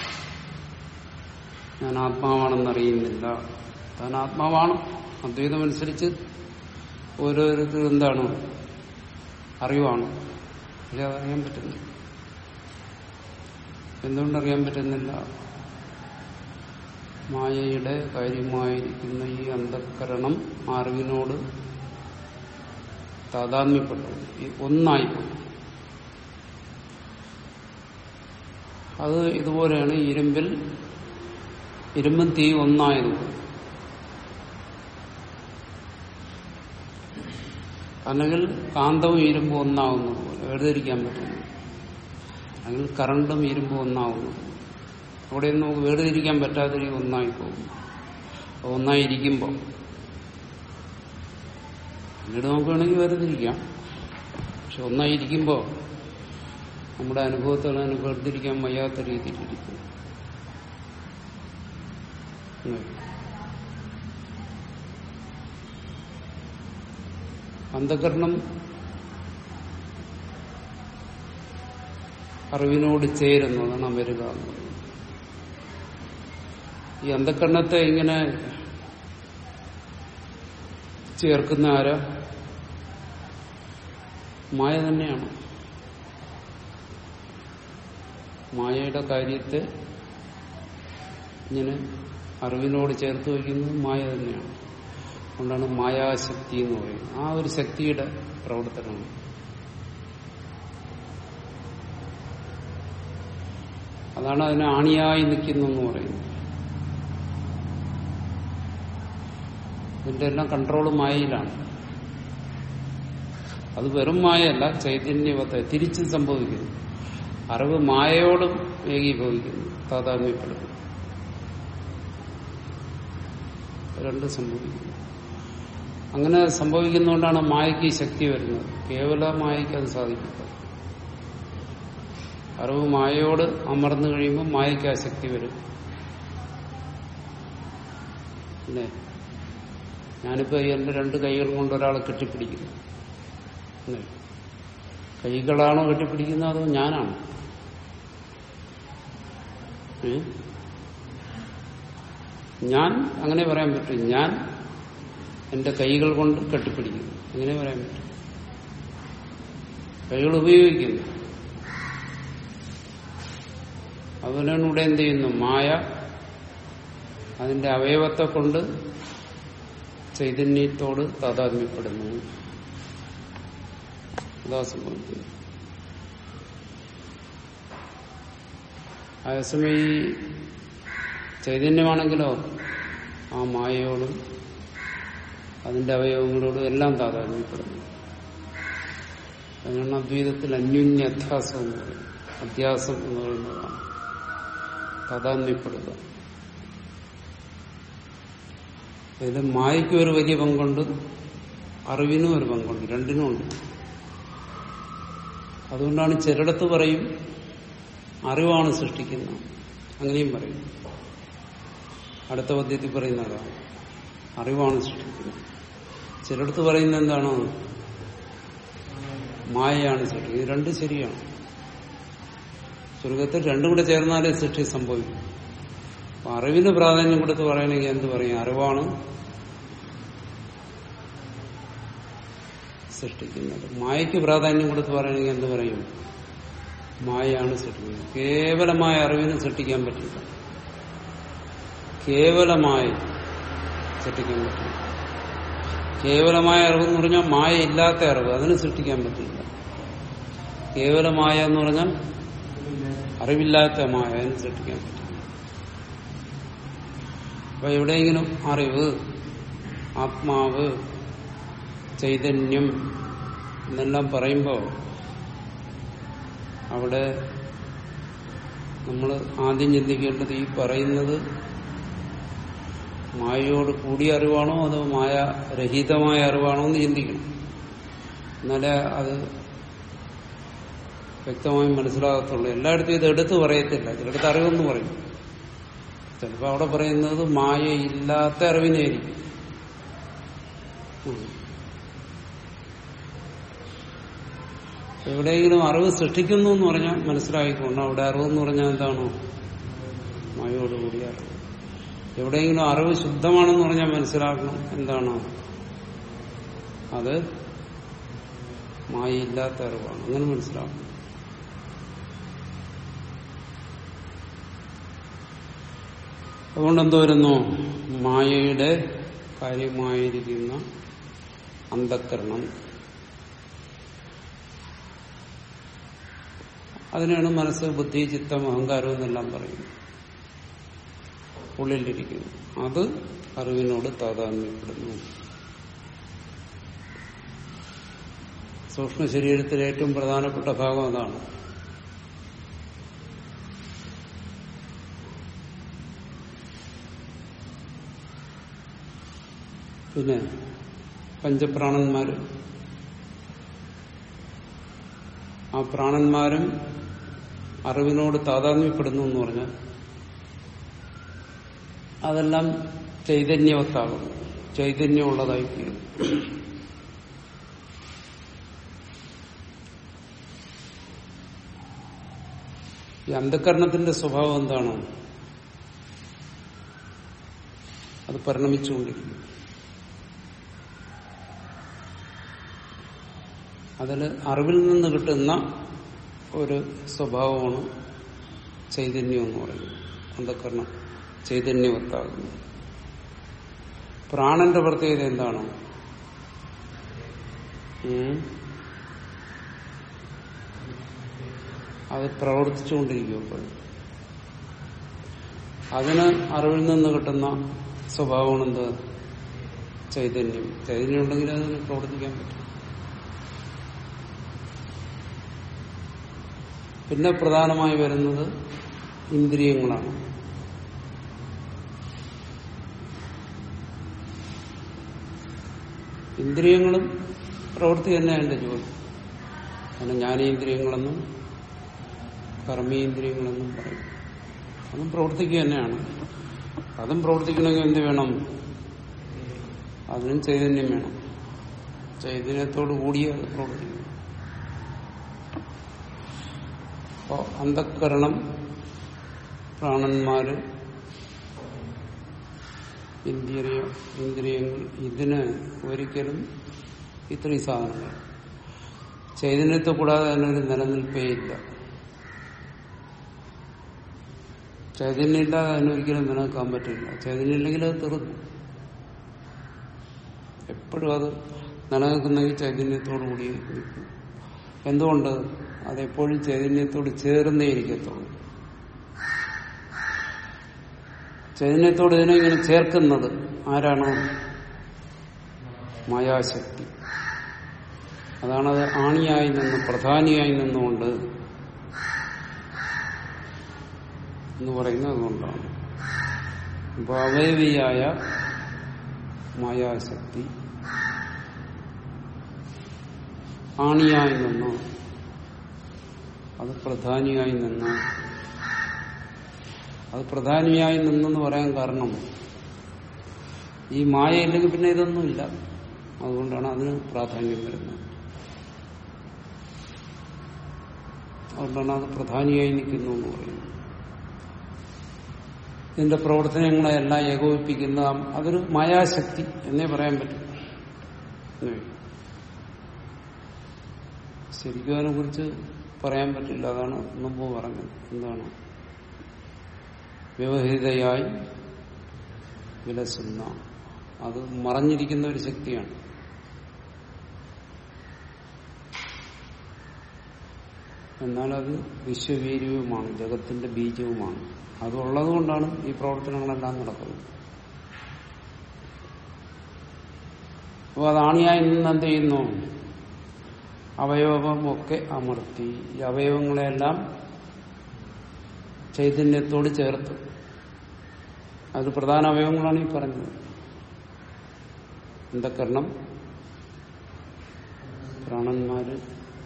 ഞാൻ ആത്മാവാണെന്ന് അറിയുന്നില്ല താൻ ആത്മാവാണ് അദ്വൈതമനുസരിച്ച് ഓരോരുത്തരും എന്താണ് അറിവാണ് പക്ഷെ അതറിയാൻ പറ്റുന്നില്ല എന്തുകൊണ്ടറിയാൻ പറ്റുന്നില്ല മായയുടെ കാര്യമായിരിക്കുന്ന ഈ അന്ധക്കരണം അറിവിനോട് താതാത്മ്യപ്പെട്ടു ഈ ഒന്നായിപ്പോയി അത് ഇതുപോലെയാണ് ഇരുമ്പിൽ ഇരുമ്പും തീ ഒന്നായതുപോലെ അല്ലെങ്കിൽ കാന്തവും ഇരുമ്പും ഒന്നാവുന്നത് പോലെ വേർതിരിക്കാൻ പറ്റുന്നു അല്ലെങ്കിൽ കറണ്ടും ഇരുമ്പും ഒന്നാവുന്നത് അവിടെ നമുക്ക് വേർതിരിക്കാൻ പറ്റാത്ത രീതി ഒന്നായി പോകും ഒന്നായിരിക്കുമ്പോൾ പിന്നീട് നമുക്ക് വേണമെങ്കിൽ വേർതിരിക്കാം പക്ഷെ ഒന്നായിരിക്കുമ്പോൾ നമ്മുടെ അനുഭവത്തിൽ അതിന് വേർതിരിക്കാൻ വയ്യാത്ത രീതിയിലിരിക്കും അന്ധകരണം അറിവിനോട് ചേരുന്നതാണ് വരിക എന്ന് പറയുന്നത് ഈ അന്ധകരണത്തെ ഇങ്ങനെ ചേർക്കുന്ന ആരാ മായ തന്നെയാണ് മായയുടെ കാര്യത്തെ ഇങ്ങനെ അറിവിനോട് ചേർത്ത് വയ്ക്കുന്നത് മായ തന്നെയാണ് അതുകൊണ്ടാണ് മായാശക്തി എന്ന് പറയുന്നത് ആ ഒരു ശക്തിയുടെ പ്രവർത്തനമാണ് അതാണ് അതിനെ ആണിയായി നിൽക്കുന്നു എന്ന് പറയുന്നത് ഇതിന്റെ എല്ലാം കൺട്രോൾ മായയിലാണ് അത് വെറും മായയല്ല ചൈതന്യവത്തെ തിരിച്ചും സംഭവിക്കുന്നു അറിവ് മായയോടും ഏകീഭവിക്കുന്നു താതാത്മ്യപ്പെടുന്നു രണ്ട് സംഭവിക്കുന്നു അങ്ങനെ സംഭവിക്കുന്നതുകൊണ്ടാണ് മായയ്ക്ക് ഈ ശക്തി വരുന്നത് കേവല മായയ്ക്ക് അത് സാധിക്കില്ല അറിവ് മായയോട് അമർന്നു കഴിയുമ്പോൾ മായയ്ക്ക് ആ ശക്തി വരും അല്ലേ ഞാനിപ്പോ എന്റെ രണ്ട് കൈകൾ കൊണ്ട് ഒരാളെ കെട്ടിപ്പിടിക്കുന്നു അല്ലേ കൈകളാണോ കെട്ടിപ്പിടിക്കുന്നത് അതോ ഞാനാണോ ഏ? ഞാൻ അങ്ങനെ പറയാൻ പറ്റും ഞാൻ എന്റെ കൈകൾ കൊണ്ട് കെട്ടിപ്പിടിക്കുന്നു അങ്ങനെ പറയാൻ പറ്റും കൈകൾ ഉപയോഗിക്കുന്നു അതുപോലെയാണ് ഇവിടെ എന്ത് ചെയ്യുന്നു മായ അതിന്റെ അവയവത്തെ കൊണ്ട് ചൈതന്യത്തോട് താതാത്മ്യപ്പെടുന്നു അതാ സംഭവിക്കുന്നു അതേസമയം ഈ ചൈതന്യമാണെങ്കിലോ ആ മായയോടും അതിന്റെ അവയവങ്ങളോടും എല്ലാം താതാത്മ്യപ്പെടുന്നു അതിനാണ് അദ്വൈതത്തിൽ അന്യോന്യ അധ്യാസം എന്ന് പറയുന്നത് അധ്യാസം എന്ന് പറയുന്നതാണ് താതാത്മ്യപ്പെടുക ഇതിൽ മായയ്ക്കും ഒരു വലിയ പങ്കുണ്ട് അറിവിനും ഒരു പങ്കുണ്ട് രണ്ടിനും ഉണ്ട് അതുകൊണ്ടാണ് ചിലടത്ത് പറയും അറിവാണ് സൃഷ്ടിക്കുന്നത് അങ്ങനെയും പറയും അടുത്ത പദ്യത്തിൽ പറയുന്നതാണ് അറിവാണ് സൃഷ്ടിക്കുന്നത് ചിലടത്ത് പറയുന്നത് എന്താണ് മായയാണ് സൃഷ്ടിക്കുന്നത് ഇത് രണ്ടും ശരിയാണ് സ്വർഗത്തിൽ രണ്ടും കൂടെ ചേർന്നാലേ സൃഷ്ടി സംഭവിക്കും അപ്പൊ അറിവിന് പ്രാധാന്യം കൊടുത്ത് പറയണമെങ്കിൽ എന്ത് പറയും അറിവാണ് സൃഷ്ടിക്കുന്നത് മായയ്ക്ക് പ്രാധാന്യം കൊടുത്ത് പറയണമെങ്കിൽ എന്ത് പറയും മായയാണ് സൃഷ്ടിക്കുന്നത് കേവലമായ അറിവിന് സൃഷ്ടിക്കാൻ പറ്റില്ല കേവലമായി സൃഷ്ടിക്കാൻ പറ്റില്ല കേവലമായ അറിവ് എന്ന് പറഞ്ഞാൽ മായ ഇല്ലാത്ത അറിവ് അതിന് സൃഷ്ടിക്കാൻ പറ്റില്ല കേവലമായ എന്ന് പറഞ്ഞാൽ അറിവില്ലാത്ത മായ അതിന് സൃഷ്ടിക്കാൻ പറ്റില്ല അപ്പൊ എവിടെയെങ്കിലും അറിവ് ആത്മാവ് ചൈതന്യം എന്നെല്ലാം പറയുമ്പോൾ അവിടെ നമ്മൾ ആദ്യം ചിന്തിക്കേണ്ടത് ഈ പറയുന്നത് മായയോട് കൂടിയ അറിവാണോ അതോ മായ രഹിതമായ അറിവാണോ എന്ന് ചിന്തിക്കണം എന്നാലേ അത് വ്യക്തമായി മനസ്സിലാകത്തുള്ളൂ എല്ലായിടത്തും ഇത് എടുത്തു പറയത്തില്ല ചിലടത്ത് അറിവെന്ന് പറയും ചിലപ്പോൾ അവിടെ പറയുന്നത് മായ ഇല്ലാത്ത അറിവിനായിരിക്കും ഉം. എവിടെയെങ്കിലും അറിവ് സൃഷ്ടിക്കുന്നു എന്ന് പറഞ്ഞാൽ മനസ്സിലായിക്കൊണ്ട് അവിടെ അറിവെന്ന് പറഞ്ഞാൽ എന്താണോ മായയോടുകൂടിയ അറിവ് എവിടെയെങ്കിലും അറിവ് ശുദ്ധമാണെന്ന് പറഞ്ഞാൽ മനസ്സിലാക്കണം എന്താണോ അത് മായയില്ലാത്ത അറിവാണ് അങ്ങനെ മനസ്സിലാക്കണം അതുകൊണ്ട് എന്തോ വരുന്നു മായയുടെ കാര്യമായിരിക്കുന്ന അന്ധക്കരണം അതിനാണ് മനസ്സ് ബുദ്ധി ചിത്തം അഹങ്കാരം എന്നെല്ലാം പറയുന്നത് ഉള്ളിലിരിക്കുന്നു അത് അറിവിനോട് താതാത്മ്യപ്പെടുന്നു സൂക്ഷ്മ ശരീരത്തിലെ ഏറ്റവും പ്രധാനപ്പെട്ട ഭാഗം അതാണ് പിന്നെ പഞ്ചപ്രാണന്മാര് ആ പ്രാണന്മാരും അറിവിനോട് താതാത്മ്യപ്പെടുന്നു എന്ന് പറഞ്ഞാൽ അതെല്ലാം ചൈതന്യവത്താകും ചൈതന്യമുള്ളതായി തീരും ഈ അന്ധകരണത്തിന്റെ സ്വഭാവം എന്താണ് അത് പരിണമിച്ചുകൊണ്ടിരിക്കും അതിൽ അറിവിൽ നിന്ന് കിട്ടുന്ന ഒരു സ്വഭാവമാണ് ചൈതന്യം എന്ന് പറയുന്നത് അന്ധകരണം ചൈതന്യവത്താകുന്നു പ്രാണന്റെ പ്രത്യേകത എന്താണ് ഉം? അത് പ്രവർത്തിച്ചുകൊണ്ടിരിക്കും എപ്പോഴും അതിന് അറിവിൽ നിന്ന് കിട്ടുന്ന സ്വഭാവമാണ് എന്ത് ചൈതന്യം ചൈതന്യം ഉണ്ടെങ്കിൽ അതിന് പ്രവർത്തിക്കാൻ പറ്റും പിന്നെ പ്രധാനമായി വരുന്നത് ഇന്ദ്രിയങ്ങളാണ് ഇന്ദ്രിയങ്ങളും പ്രവൃത്തി തന്നെ എന്റെ ജോലി അതിന് ജ്ഞാനേന്ദ്രിയങ്ങളെന്നും കർമ്മേന്ദ്രിയങ്ങളെന്നും പറയും അതും പ്രവർത്തിക്കുക തന്നെയാണ് അതും പ്രവർത്തിക്കണമെങ്കിൽ എന്ത് വേണം അതിനും ചൈതന്യം വേണം ചൈതന്യത്തോട് കൂടിയേ അത് പ്രവർത്തിക്കും അപ്പോ അന്ധക്കരണം പ്രാണന്മാര് ഇന്ദ്രിയ ഇന്ദ്രിയങ്ങൾ ഇതിന് ഒരിക്കലും ഇത്രയും സാധനങ്ങൾ ചൈതന്യത്തെ കൂടാതെ അതിനൊരു നിലനിൽപ്പേ ഇല്ല ചൈതന്യം ഇല്ലാതെ അതിനൊരിക്കലും നിലനിൽക്കാൻ പറ്റില്ല ചൈതന്യം ഇല്ലെങ്കിൽ അത് തീർന്നു എപ്പോഴും അത് നിലനിൽക്കുന്നെങ്കിൽ ചൈതന്യത്തോടു കൂടി നിൽക്കും എന്തുകൊണ്ട് അതെപ്പോഴും ചൈതന്യത്തോട് ചേർന്നേ ഇരിക്കത്തുള്ളൂ ചൈതന്യത്തോട് ഇതിനെ ഇങ്ങനെ ചേർക്കുന്നത് ആരാണ് മായാശക്തി അതാണത് ആണിയായി നിന്ന് പ്രധാനിയായി നിന്നുകൊണ്ട് എന്ന് പറയുന്നത് അതുകൊണ്ടാണ് അപ്പൊ അവയവിയായ മായാശക്തി ആണിയായി നിന്നു അത് പ്രധാനിയായി നിന്നു അത് പ്രധാനിയായി നിന്നെന്ന് പറയാൻ കാരണം ഈ മായ ഇല്ലെങ്കിൽ പിന്നെ ഇതൊന്നുമില്ല അതുകൊണ്ടാണ് അതിന് പ്രാധാന്യം വരുന്നത് അതുകൊണ്ടാണ് അത് പ്രധാനിയായി നിൽക്കുന്നു എന്ന് പറയുന്നത് ഇതിന്റെ പ്രവർത്തനങ്ങളെല്ലാം ഏകോപിപ്പിക്കുന്ന അതൊരു മായാശക്തി എന്നേ പറയാൻ പറ്റും ഉം. ശരിക്കും അതിനെ കുറിച്ച് പറയാൻ പറ്റില്ല അതാണ് മുമ്പ് പറഞ്ഞത് എന്താണ് വ്യവഹിതയായി വിലസുന്ന അത് മറഞ്ഞിരിക്കുന്ന ഒരു ശക്തിയാണ് എന്നാൽ അത് വിശ്വവീര്യവുമാണ് ജഗത്തിന്റെ ബീജവുമാണ് അതുള്ളത് കൊണ്ടാണ് ഈ പ്രവർത്തനങ്ങളെല്ലാം നടക്കുന്നത് അപ്പോൾ അത് ആണിയായി നിന്ന് എന്ത് ചെയ്യുന്നു അവയവമൊക്കെ അമർത്തി ഈ അവയവങ്ങളെല്ലാം ചൈതന്യത്തോട് ചേർത്ത് അത് പ്രധാന അവയവങ്ങളാണ് ഈ പറഞ്ഞത് അന്ധക്കരണം പ്രാണന്മാര്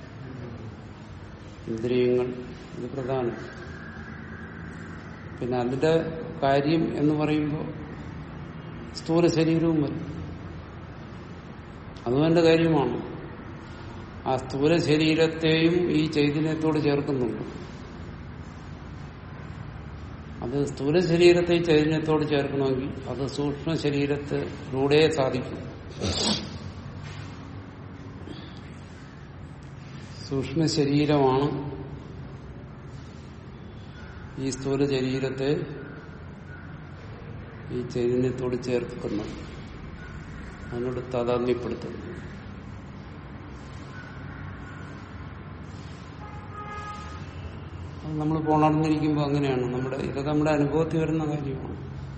ഇന്ദ്രിയങ്ങൾ ഇത് പ്രധാനം പിന്നെ അതിന്റെ കാര്യം എന്ന് പറയുമ്പോൾ സ്ഥൂല ശരീരവും വരും അതും എന്റെ കാര്യമാണ് ആ സ്ഥൂല ശരീരത്തെയും ഈ ചൈതന്യത്തോട് ചേർക്കുന്നുണ്ട് അത് സ്ഥൂല ശരീരത്തെ ഈ ചൈതന്യത്തോട് ചേർക്കണമെങ്കിൽ അത് സൂക്ഷ്മ ശരീരത്തിലൂടെ സാധിക്കും സൂക്ഷ്മ ശരീരമാണ് ഈ സ്ഥൂല ശരീരത്തെ ഈ ചൈതന്യത്തോട് ചേർക്കുന്നത് അതിനോട് താതാത്മ്യപ്പെടുത്തുന്നു അത് നമ്മൾ ഉണർന്നിരിക്കുമ്പോൾ അങ്ങനെയാണ് നമ്മുടെ ഇതൊക്കെ നമ്മുടെ അനുഭവത്തിൽ വരുന്ന കാര്യമാണ്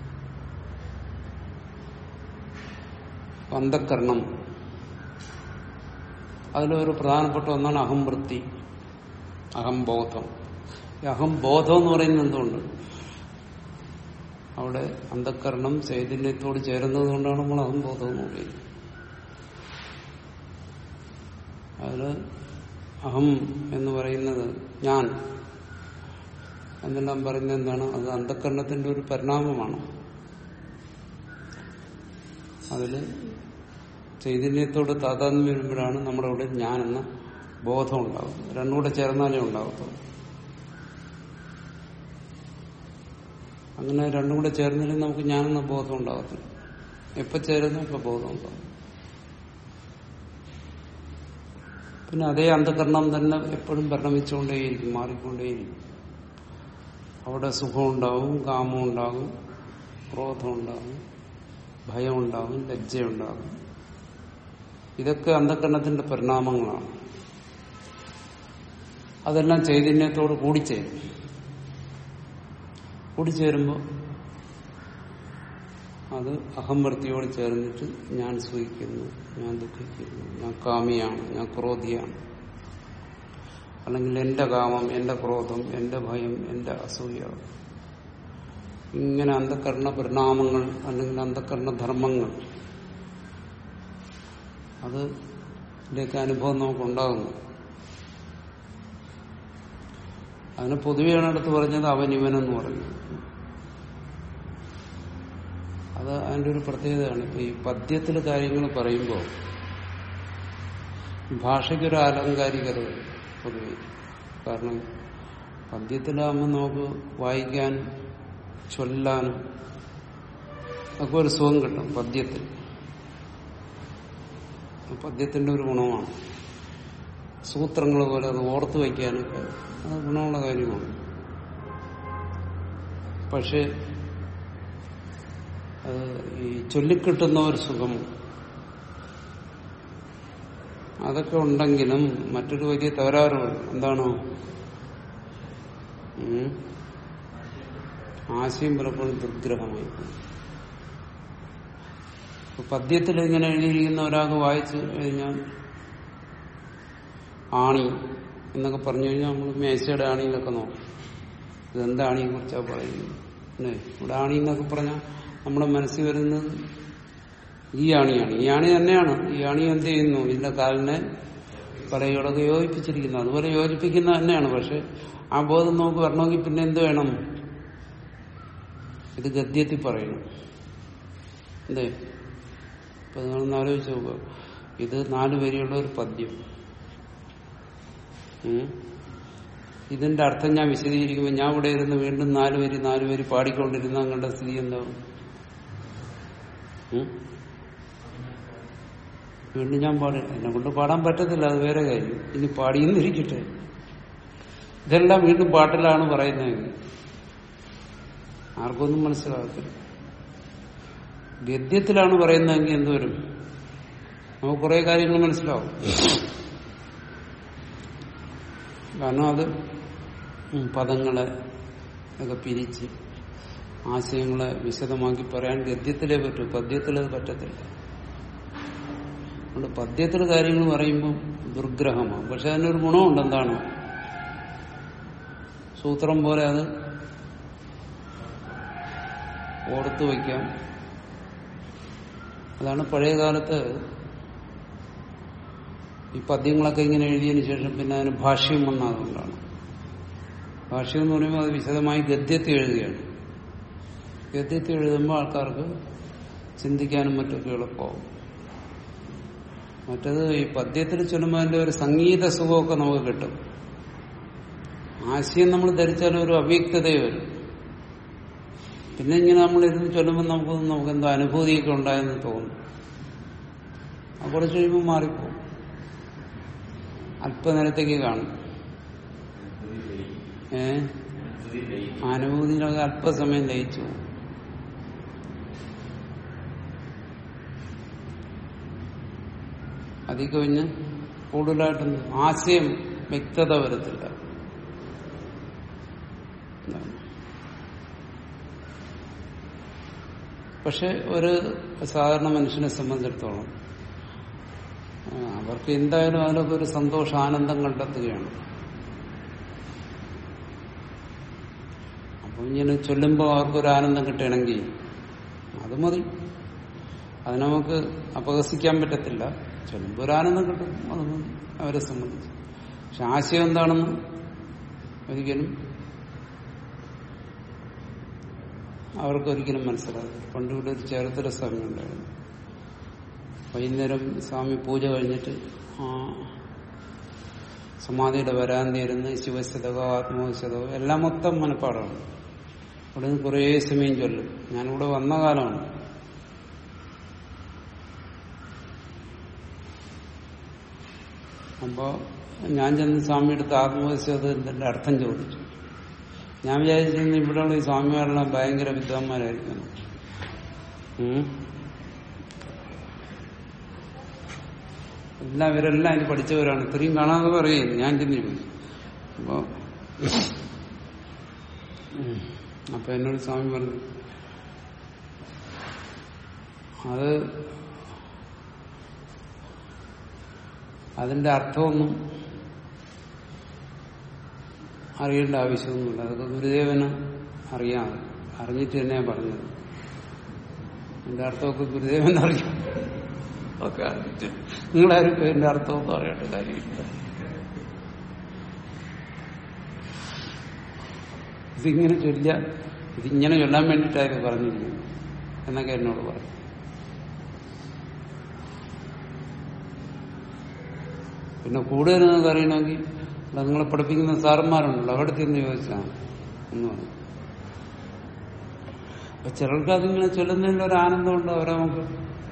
അന്ധക്കരണം അതിലൊരു പ്രധാനപ്പെട്ട ഒന്നാണ് അഹംവൃത്തി അഹംബോധം ഈ അഹംബോധം എന്ന് പറയുന്നത് എന്തുകൊണ്ട് അവിടെ അന്ധക്കരണം ചൈതന്യത്തോട് ചേരുന്നത് കൊണ്ടാണ് നമ്മൾ അഹംബോധം എന്ന് പറയുന്നത് അതില് അഹം എന്ന് പറയുന്നത് ഞാൻ എന്നെല്ലാം പറയുന്നത് എന്താണ് അത് അന്ധക്കരണത്തിന്റെ ഒരു പരിണാമമാണ് അതില് ചൈതന്യത്തോട് താതാത്മ്യം വരുമ്പോഴാണ് നമ്മുടെ ഇവിടെ ഞാനെന്ന ബോധം ഉണ്ടാകുന്നത് രണ്ടും കൂടെ ചേർന്നാലേ ഉണ്ടാകത്തുള്ളൂ അങ്ങനെ രണ്ടും കൂടെ ചേർന്നില്ലെങ്കിൽ നമുക്ക് ഞാനെന്ന ബോധം ഉണ്ടാകത്തില്ല എപ്പോ ചേരുന്നു ഇപ്പൊ ബോധം ഉണ്ടാകും പിന്നെ അതേ അന്ധകരണം തന്നെ എപ്പോഴും പരിണമിച്ചുകൊണ്ടേയിരിക്കും മാറിക്കൊണ്ടേയിരിക്കും അവിടെ സുഖം ഉണ്ടാവും കാമം ഉണ്ടാകും ക്രോധം ഉണ്ടാകും ഭയം ഉണ്ടാകും ലജ്ജയുണ്ടാകും ഇതൊക്കെ അന്ധകരണത്തിന്റെ പരിണാമങ്ങളാണ് അതെല്ലാം ചൈതന്യത്തോട് കൂടിച്ചേരും കൂടിച്ചേരുമ്പോൾ അത് അഹംവൃത്തിയോട് ചേർന്നിട്ട് ഞാൻ സുഖിക്കുന്നു ഞാൻ ദുഃഖിക്കുന്നു ഞാൻ കാമിയാണ് ഞാൻ ക്രോധിയാണ് അല്ലെങ്കിൽ എന്റെ കാമം എന്റെ ക്രോധം എന്റെ ഭയം എന്റെ അസൂയ ഇങ്ങനെ അന്ധകരണ പരിണാമങ്ങൾ അല്ലെങ്കിൽ അന്ധകരണ ധർമ്മങ്ങൾ അത് ഇതിലേക്ക് അനുഭവം നമുക്കുണ്ടാകുന്നു അതിന് പൊതുവെയാണ് അടുത്ത് പറഞ്ഞത് അവൻ ഇവനെന്ന് പറഞ്ഞു അത് അതിന്റെ ഒരു പ്രത്യേകതയാണ് ഇപ്പൊ ഈ പദ്യത്തിൽ കാര്യങ്ങൾ പറയുമ്പോൾ ഭാഷയ്ക്കൊരു ആലങ്കാരികത വരും പൊതുവെ കാരണം പദ്യത്തിലാകുമ്പോൾ നമുക്ക് വായിക്കാനും ചൊല്ലാനും ഒക്കെ ഒരു സുഖം കിട്ടും പദ്യത്തിൽ പദ്യത്തിന്റെ ഒരു ഗുണമാണ് സൂത്രങ്ങൾ പോലെ അത് ഓർത്തു വയ്ക്കാനൊക്കെ അത് ഗുണമുള്ള കാര്യമാണ് പക്ഷെ അത് ഈ ചൊല്ലിക്കിട്ടുന്ന ഒരു സുഖം അതൊക്കെ ഉണ്ടെങ്കിലും മറ്റൊരു വലിയ തകരാറുണ്ട് എന്താണോ ഉം? ആശയം പലപ്പോഴും ദുർഗ്രഹമായി പോകും. ഇപ്പൊ പദ്യത്തിൽ ഇങ്ങനെ എഴുതിയിരിക്കുന്ന ഒരാൾക്ക് വായിച്ചു കഴിഞ്ഞാൽ ആണി എന്നൊക്കെ പറഞ്ഞു കഴിഞ്ഞാൽ നമ്മൾ മേശയുടെ ആണി എന്നൊക്കെ നോക്കും ഇതെന്താ ആണിയെ കുറിച്ചാണ് പറയുന്നത് അല്ലേ ഇവിടെ ആണി എന്നൊക്കെ പറഞ്ഞാൽ നമ്മുടെ മനസ്സിൽ വരുന്നത് ഈ ആണിയാണ് ഈ ആണി തന്നെയാണ് ഈ ആണി എന്ത് ചെയ്യുന്നു ഇതിന്റെ കാലിനെ പറയോടൊക്കെ യോജിപ്പിച്ചിരിക്കുന്നു അതുപോലെ യോജിപ്പിക്കുന്ന തന്നെയാണ് പക്ഷെ ആ ബോധം നമുക്ക് വരണമെങ്കിൽ പിന്നെ എന്ത് വേണം ഇത് ഗദ്യത്തിൽ പറയണം എന്തേ ഇപ്പൊ നിങ്ങളൊന്ന് ആലോചിച്ച് നോക്കുക ഇത് നാല് വരിയുള്ള ഒരു പദ്യം ഉം. ഇതിന്റെ അർത്ഥം ഞാൻ വിശദീകരിക്കുമ്പോൾ ഞാൻ ഇവിടെ ഇരുന്ന് വീണ്ടും നാല് വരി നാല് വരി പാടിക്കൊണ്ടിരുന്ന നിങ്ങളുടെ സ്ഥിതി എന്താവും ഉം? വീണ്ടും ഞാൻ പാടില്ല എന്നെ കൊണ്ട് പാടാൻ പറ്റത്തില്ല അത് വേറെ കാര്യം ഇനി പാടിയെന്നിരിക്കട്ടെ ഇതെല്ലാം വീണ്ടും പാട്ടിലാണ് പറയുന്നത് ആർക്കൊന്നും മനസ്സിലാകത്തില്ല ഗദ്യത്തിലാണ് പറയുന്നതെങ്കിൽ എന്തുവരും നമുക്ക് കുറെ കാര്യങ്ങൾ മനസ്സിലാവും കാരണം അത് ഉം പദങ്ങളെ ഒക്കെ പിരിച്ച് ആശയങ്ങളെ വിശദമാക്കി പറയാൻ ഗദ്യത്തിലേ പറ്റൂ പദ്യത്തിൽ അത് പറ്റത്തില്ല അതുകൊണ്ട് പദ്യത്തിൽ കാര്യങ്ങൾ പറയുമ്പോൾ ദുർഗ്രഹമാണ് പക്ഷെ അതിനൊരു ഗുണമുണ്ട് എന്താണ് സൂത്രം പോലെ അത് ഓർത്തു വയ്ക്കാം അതാണ് പഴയ കാലത്ത് ഈ പദ്യങ്ങളൊക്കെ ഇങ്ങനെ എഴുതിയതിനു ശേഷം പിന്നെ അതിന് ഭാഷ്യം വന്നതുകൊണ്ടാണ് ഭാഷ്യം എന്ന് പറയുമ്പോൾ അത് വിശദമായി ഗദ്യത്തിൽ എഴുതുകയാണ് ഗദ്യത്തിൽ എഴുതുമ്പോൾ ആൾക്കാർക്ക് ചിന്തിക്കാനും മറ്റൊക്കെ എളുപ്പമാവും മറ്റത് ഈ പദ്യത്തിൽ ചൊല്ലുമ്പോൾ അതിന്റെ ഒരു സംഗീത സുഖമൊക്കെ നമുക്ക് കിട്ടും ആശയം നമ്മൾ ധരിച്ചാൽ ഒരു അവ്യക്തതയെ വരും പിന്നെ ഇങ്ങനെ നമ്മൾ ഇരുന്ന് ചൊല്ലുമ്പോൾ നമുക്ക് നമുക്ക് എന്തോ അനുഭൂതിയൊക്കെ ഉണ്ടായെന്ന് തോന്നും അത് കുറച്ച് കഴിയുമ്പോൾ മാറിപ്പോകും അല്പനേരത്തേക്ക് കാണും ഏ അനുഭൂതിയിലൊക്കെ അല്പസമയം ലയിച്ചു പോകും. അതിൽ കഴിഞ്ഞ് കൂടുതലായിട്ടൊന്നും ആശയം വ്യക്തത വരത്തില്ല എന്താണ്. പക്ഷെ ഒരു സാധാരണ മനുഷ്യനെ സംബന്ധിച്ചിടത്തോളം ആ, അവർക്ക് എന്തായാലും അതിലൊക്കെ ഒരു സന്തോഷ ആനന്ദം കണ്ടെത്തുകയാണ് അപ്പൊ ഇങ്ങനെ ചൊല്ലുമ്പോൾ അവർക്കൊരു ആനന്ദം കിട്ടണമെങ്കിൽ അത് മതി അത് നമുക്ക് അപഹസിക്കാൻ പറ്റത്തില്ല ചൊല്ലുമ്പോൾ ഒരു ആനന്ദം കിട്ടും അത് മതി അവരെ സംബന്ധിച്ച് പക്ഷെ ആശയം എന്താണെന്ന് ഒരിക്കലും അവർക്കൊരിക്കലും മനസ്സിലാകും പണ്ട് ഇവിടെ ഒരു ചേർത്തല സ്വാമി ഉണ്ടായിരുന്നു വൈകുന്നേരം സ്വാമി പൂജ കഴിഞ്ഞിട്ട് ആ സമാധിയുടെ വരാന്തിയിരുന്ന് ശിവശതകോ ആത്മശതകോ എല്ലാം മൊത്തം മനപ്പാടാണ് അവിടെ നിന്ന് കുറേ സമയം ചൊല്ലും ഞാനിവിടെ വന്ന കാലമാണ് അപ്പോ ഞാൻ ചെന്ന് സ്വാമിയെടുത്ത് ആത്മവിശ്വാസത്തിന്റെ അർത്ഥം ചോദിച്ചു ഞാൻ വിചാരിച്ചിരുന്നു ഇവിടെയുള്ള ഈ സ്വാമിമാരെല്ലാം ഭയങ്കര വിദ്വാന്മാരായിരിക്കുന്നു ഉം. എല്ലാം ഇവരെല്ലാം അതിന് പഠിച്ചവരാണ് ഇത്രയും കാണാതെ പറയും ഞാൻ ചിന്തിക്കും അപ്പോ ഉം. അപ്പൊ എന്നോട് സ്വാമി പറഞ്ഞു അത് അതിന്റെ അർത്ഥമൊന്നും അറിയേണ്ട ആവശ്യമൊന്നുമില്ല അതൊക്കെ ഗുരുദേവന് അറിയാം അറിഞ്ഞിട്ട് തന്നെയാ പറഞ്ഞത് എന്റെ അർത്ഥമൊക്കെ ഗുരുദേവൻ അറിയാം ഒക്കെ അറിഞ്ഞിട്ട് നിങ്ങളാരും എന്റെ അർത്ഥമൊന്നും അറിയേണ്ട കാര്യമില്ല ഇതിങ്ങനെ ചൊല്ല ഇതിങ്ങനെ ചൊല്ലാൻ വേണ്ടിയിട്ടായിരുന്നു പറഞ്ഞിരിക്കുന്നത് എന്നൊക്കെ എന്നോട് പറഞ്ഞു പിന്നെ കൂടുതൽ നിങ്ങൾക്ക് അറിയണമെങ്കിൽ ഇവിടെ നിങ്ങളെ പഠിപ്പിക്കുന്ന സാറന്മാരുണ്ടല്ലോ അവിടെ ചെന്ന് ചോദിച്ചാൽ എന്ന് പറഞ്ഞു അപ്പൊ ചിലർക്ക് അതിങ്ങനെ ചൊല്ലുന്നതിന്റെ ഒരു ആനന്ദമുണ്ട് അവരെ നമുക്ക്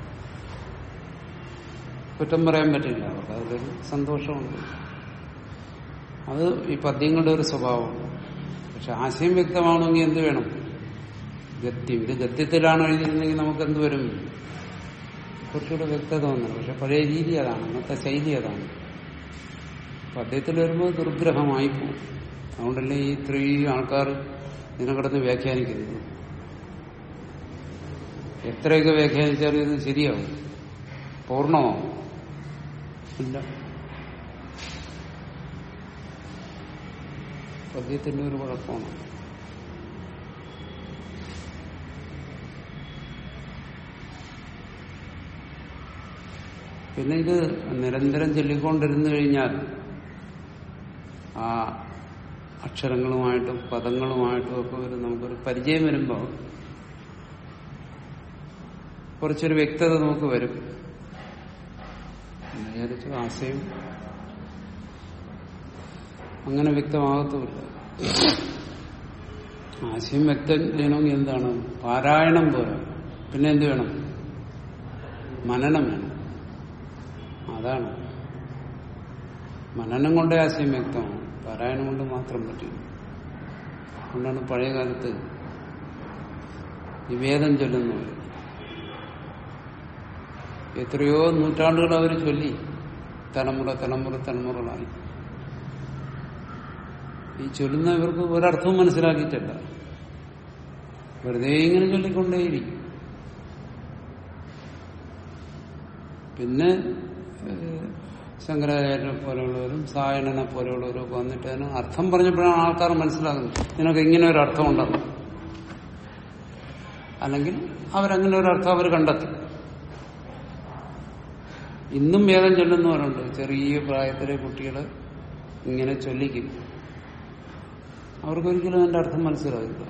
കുറ്റം പറയാൻ പറ്റില്ല അവർക്ക് അതിലൊരു സന്തോഷമുണ്ട് അത് ഈ പദ്യങ്ങളുടെ ഒരു സ്വഭാവമാണ് പക്ഷെ ആശയം വ്യക്തമാവണമെങ്കിൽ എന്ത് വേണം ഗദ്യം ഇത് ഗദ്യത്തിലാണ് എഴുതിയിരുന്നെങ്കിൽ നമുക്ക് എന്ത് വരും കുറച്ചുകൂടെ വ്യക്തത വന്നത് പക്ഷെ പഴയ രീതി അതാണ് അന്നത്തെ ശൈലി അതാണ് പദ്യത്തിൽ വരുമ്പോൾ ദുർഗ്രഹമായി പോകും അതുകൊണ്ടല്ലേ ഈ ഇത്രയും ആൾക്കാർ ഇതിനെ കിടന്ന് വ്യാഖ്യാനിക്കുന്നത് എത്രയൊക്കെ വ്യാഖ്യാനിച്ചാലും ഇത് ശരിയാവും പൂർണ്ണമാവും ഇല്ല പദ്യത്തിന്റെ ഒരു കുഴപ്പമാണ് പിന്നെ ഇത് നിരന്തരം ചൊല്ലിക്കൊണ്ടിരുന്നു കഴിഞ്ഞാൽ ആ അക്ഷരങ്ങളുമായിട്ടും പദങ്ങളുമായിട്ടും ഒക്കെ ഒരു നമുക്കൊരു പരിചയം വരുമ്പോൾ കുറച്ചൊരു വ്യക്തത നമുക്ക് വരും എന്ന് വിചാരിച്ചു ആശയം അങ്ങനെ വ്യക്തമാകത്തുമില്ല ആശയം വ്യക്തം ചെയ്യണമെങ്കിൽ എന്താണ് പാരായണം പോരാ പിന്നെ എന്ത് വേണം മനനം വേണം അതാണ് മനനം കൊണ്ടേ ആശയം വ്യക്തമാണ് പാരായണം കൊണ്ട് മാത്രം പറ്റില്ല അതുകൊണ്ടാണ് പഴയ കാലത്ത് ഈ വേദം ചൊല്ലുന്നവർ എത്രയോ നൂറ്റാണ്ടുകൾ അവർ ചൊല്ലി തലമുറ തലമുറ തലമുറകളായി ഈ ചൊല്ലുന്ന ഇവർക്ക് ഒരർത്ഥവും മനസ്സിലാക്കിയിട്ടില്ല വെറുതെ ഇങ്ങനെ ചൊല്ലിക്കൊണ്ടേയിരിക്കും പിന്നെ ഏഹ്, ശങ്കരാചാര്യ പോലെയുള്ളവരും സായണനെ പോലെയുള്ളവരും ഒക്കെ വന്നിട്ട് അതിന് അർത്ഥം പറഞ്ഞപ്പോഴാണ് ആൾക്കാർ മനസ്സിലാകുന്നത് ഇതിനൊക്കെ ഇങ്ങനെ ഒരു അർത്ഥം ഉണ്ടെന്ന് അല്ലെങ്കിൽ അവരങ്ങനെ ഒരു അർത്ഥം അവർ കണ്ടെത്തി ഇന്നും വേദം ചൊല്ലുന്നവരുണ്ട് ചെറിയ പ്രായത്തിലെ കുട്ടികള് ഇങ്ങനെ ചൊല്ലിക്കും അവർക്കൊരിക്കലും അതിന്റെ അർത്ഥം മനസ്സിലാകില്ല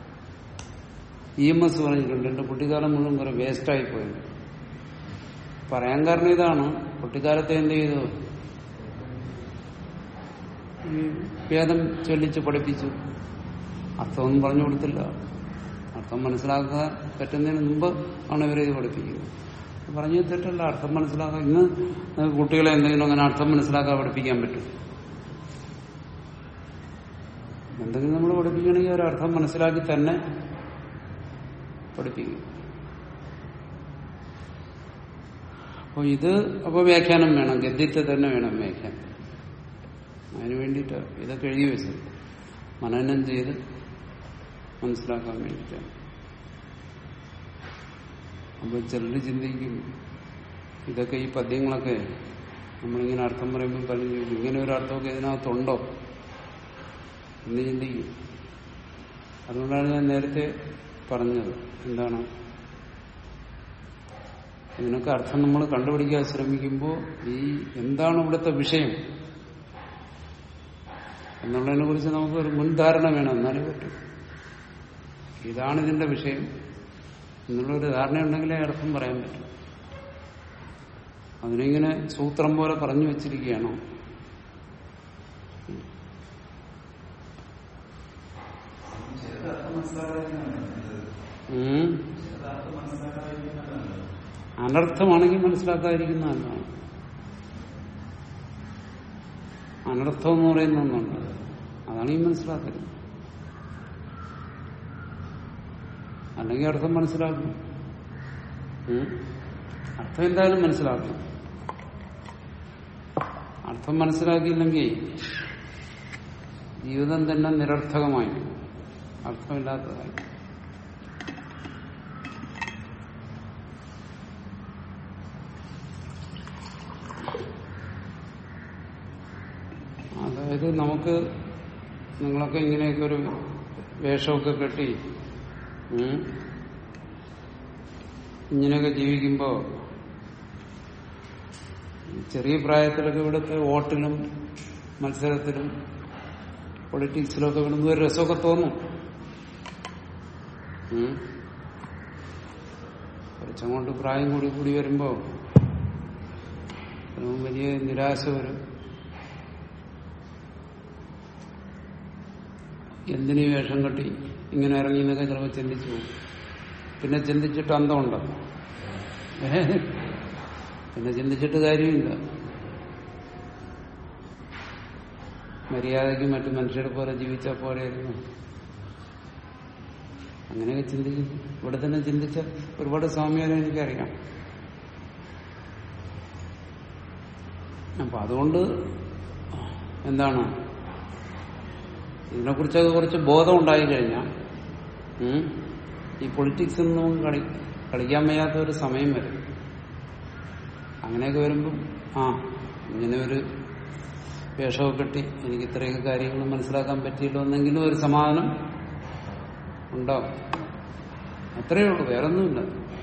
ഇ എം എസ് പറഞ്ഞിട്ടുണ്ട് എന്റെ കുട്ടിക്കാലം മുഴുവൻ കുറെ വേസ്റ്റായി പോയത് പറയാൻ കാരണം ഇതാണ് കുട്ടിക്കാലത്തെ എന്ത് ചെയ്തു ഈ വേദം ചൊല്ലിച്ച് പഠിപ്പിച്ചു അർത്ഥമൊന്നും പറഞ്ഞു കൊടുത്തില്ല അർത്ഥം മനസ്സിലാക്കാൻ പറ്റുന്നതിന് മുമ്പ് ആണ് ഇവരെ ഇത് പഠിപ്പിക്കുന്നത് പറഞ്ഞു തെറ്റല്ല അർത്ഥം മനസ്സിലാക്കാൻ ഇന്ന് കുട്ടികളെ എന്തെങ്കിലും അങ്ങനെ അർത്ഥം മനസ്സിലാക്കാൻ പഠിപ്പിക്കാൻ പറ്റും എന്തെങ്കിലും നമ്മൾ പഠിപ്പിക്കണമെങ്കിൽ ഒരു അർത്ഥം മനസ്സിലാക്കി തന്നെ പഠിപ്പിക്കും അപ്പോൾ ഇത് അപ്പോൾ വ്യാഖ്യാനം വേണം ഗദ്യത്തെ തന്നെ വേണം വ്യാഖ്യാനം അതിന് വേണ്ടിയിട്ട് ഇതൊക്കെ എഴുതി വെച്ചത് മനനം ചെയ്ത് മനസ്സിലാക്കാൻ വേണ്ടിയിട്ടാണ് അപ്പോൾ ചിലർ ചിന്തിക്കും ഇതൊക്കെ ഈ പദ്യങ്ങളൊക്കെ നമ്മളിങ്ങനെ അർത്ഥം പറയുമ്പോൾ പലരും ചോദിക്കും ഇങ്ങനെ ഒരു അർത്ഥമൊക്കെ ഇതിനകത്തുണ്ടോ എന്ന് ചിന്തിക്കും അതുകൊണ്ടാണ് ഞാൻ നേരത്തെ പറഞ്ഞത് എന്താണ് ഇതിനൊക്കെ അർത്ഥം നമ്മൾ കണ്ടുപിടിക്കാൻ ശ്രമിക്കുമ്പോൾ ഈ എന്താണ് ഇവിടുത്തെ വിഷയം എന്നുള്ളതിനെ കുറിച്ച് നമുക്ക് ഒരു മുൻധാരണ വേണം എന്നാലേ പറ്റും ഇതാണ് ഇതിന്റെ വിഷയം എന്നുള്ളൊരു ധാരണയുണ്ടെങ്കിലേ അർത്ഥം പറയാൻ പറ്റും അതിനിങ്ങനെ സൂത്രം പോലെ പറഞ്ഞു വെച്ചിരിക്കുകയാണോ ഉം. അനർത്ഥമാണെങ്കിൽ മനസ്സിലാക്കാതിരിക്കുന്ന നല്ലതാണ് അനർത്ഥം എന്ന് പറയുന്ന ഒന്നുണ്ട് അതാണ് ഈ മനസ്സിലാക്കരുത് അല്ലെങ്കിൽ അർത്ഥം മനസ്സിലാക്കും ഉം. അർത്ഥം എന്തായാലും മനസ്സിലാക്കണം അർത്ഥം മനസ്സിലാക്കിയില്ലെങ്കിൽ ജീവിതം തന്നെ നിരർത്ഥകമായി അർത്ഥമില്ലാത്തതായി അതായത് നമുക്ക് നിങ്ങളൊക്കെ ഇങ്ങനെയൊക്കെ ഒരു വേഷമൊക്കെ കെട്ടി ഉം, ഇങ്ങനെയൊക്കെ ജീവിക്കുമ്പോ ചെറിയ പ്രായത്തിലൊക്കെ ഇവിടുത്തെ വോട്ടിലും മത്സരത്തിലും പൊളിറ്റിക്സിലൊക്കെ വിടുന്ന ഒരു രസമൊക്കെ തോന്നും ഉം. കുറച്ചങ്ങോട്ട് പ്രായം കൂടി കൂടി വരുമ്പോ ഒരു വലിയ നിരാശ വരും എന്തിനീ വേഷം കെട്ടി ഇങ്ങനെ ഇറങ്ങി എന്നൊക്കെ ചിലപ്പോൾ ചിന്തിച്ചു പോകും പിന്നെ ചിന്തിച്ചിട്ട് അന്തമുണ്ടോ ഏ? പിന്നെ ചിന്തിച്ചിട്ട് കാര്യമില്ല മര്യാദയ്ക്ക് മറ്റു മനുഷ്യരെ പോലെ ജീവിച്ചാൽ പോലെയായിരുന്നു അങ്ങനെയൊക്കെ ചിന്തിക്കും ഇവിടെ തന്നെ ചിന്തിച്ച ഒരുപാട് സ്വാമിയാരെ എനിക്കറിയാം അപ്പൊ അതുകൊണ്ട് എന്താണ് ഇതിനെക്കുറിച്ചൊക്കെ കുറച്ച് ബോധം ഉണ്ടായി കഴിഞ്ഞാൽ ഉം, ഈ പൊളിറ്റിക്സ് ഒന്നും കളി കളിക്കാൻ വയ്യാത്ത ഒരു സമയം വരും അങ്ങനെയൊക്കെ വരുമ്പം ആ ഇങ്ങനെ ഒരു വേഷമൊക്കെ കെട്ടി എനിക്ക് ഇത്രയൊക്കെ കാര്യങ്ങൾ മനസ്സിലാക്കാൻ പറ്റിയല്ലോ എന്നെങ്കിലും ഒരു സമാധാനം ഉണ്ടാവും അത്രയേ ഉള്ളൂ വേറൊന്നുമില്ല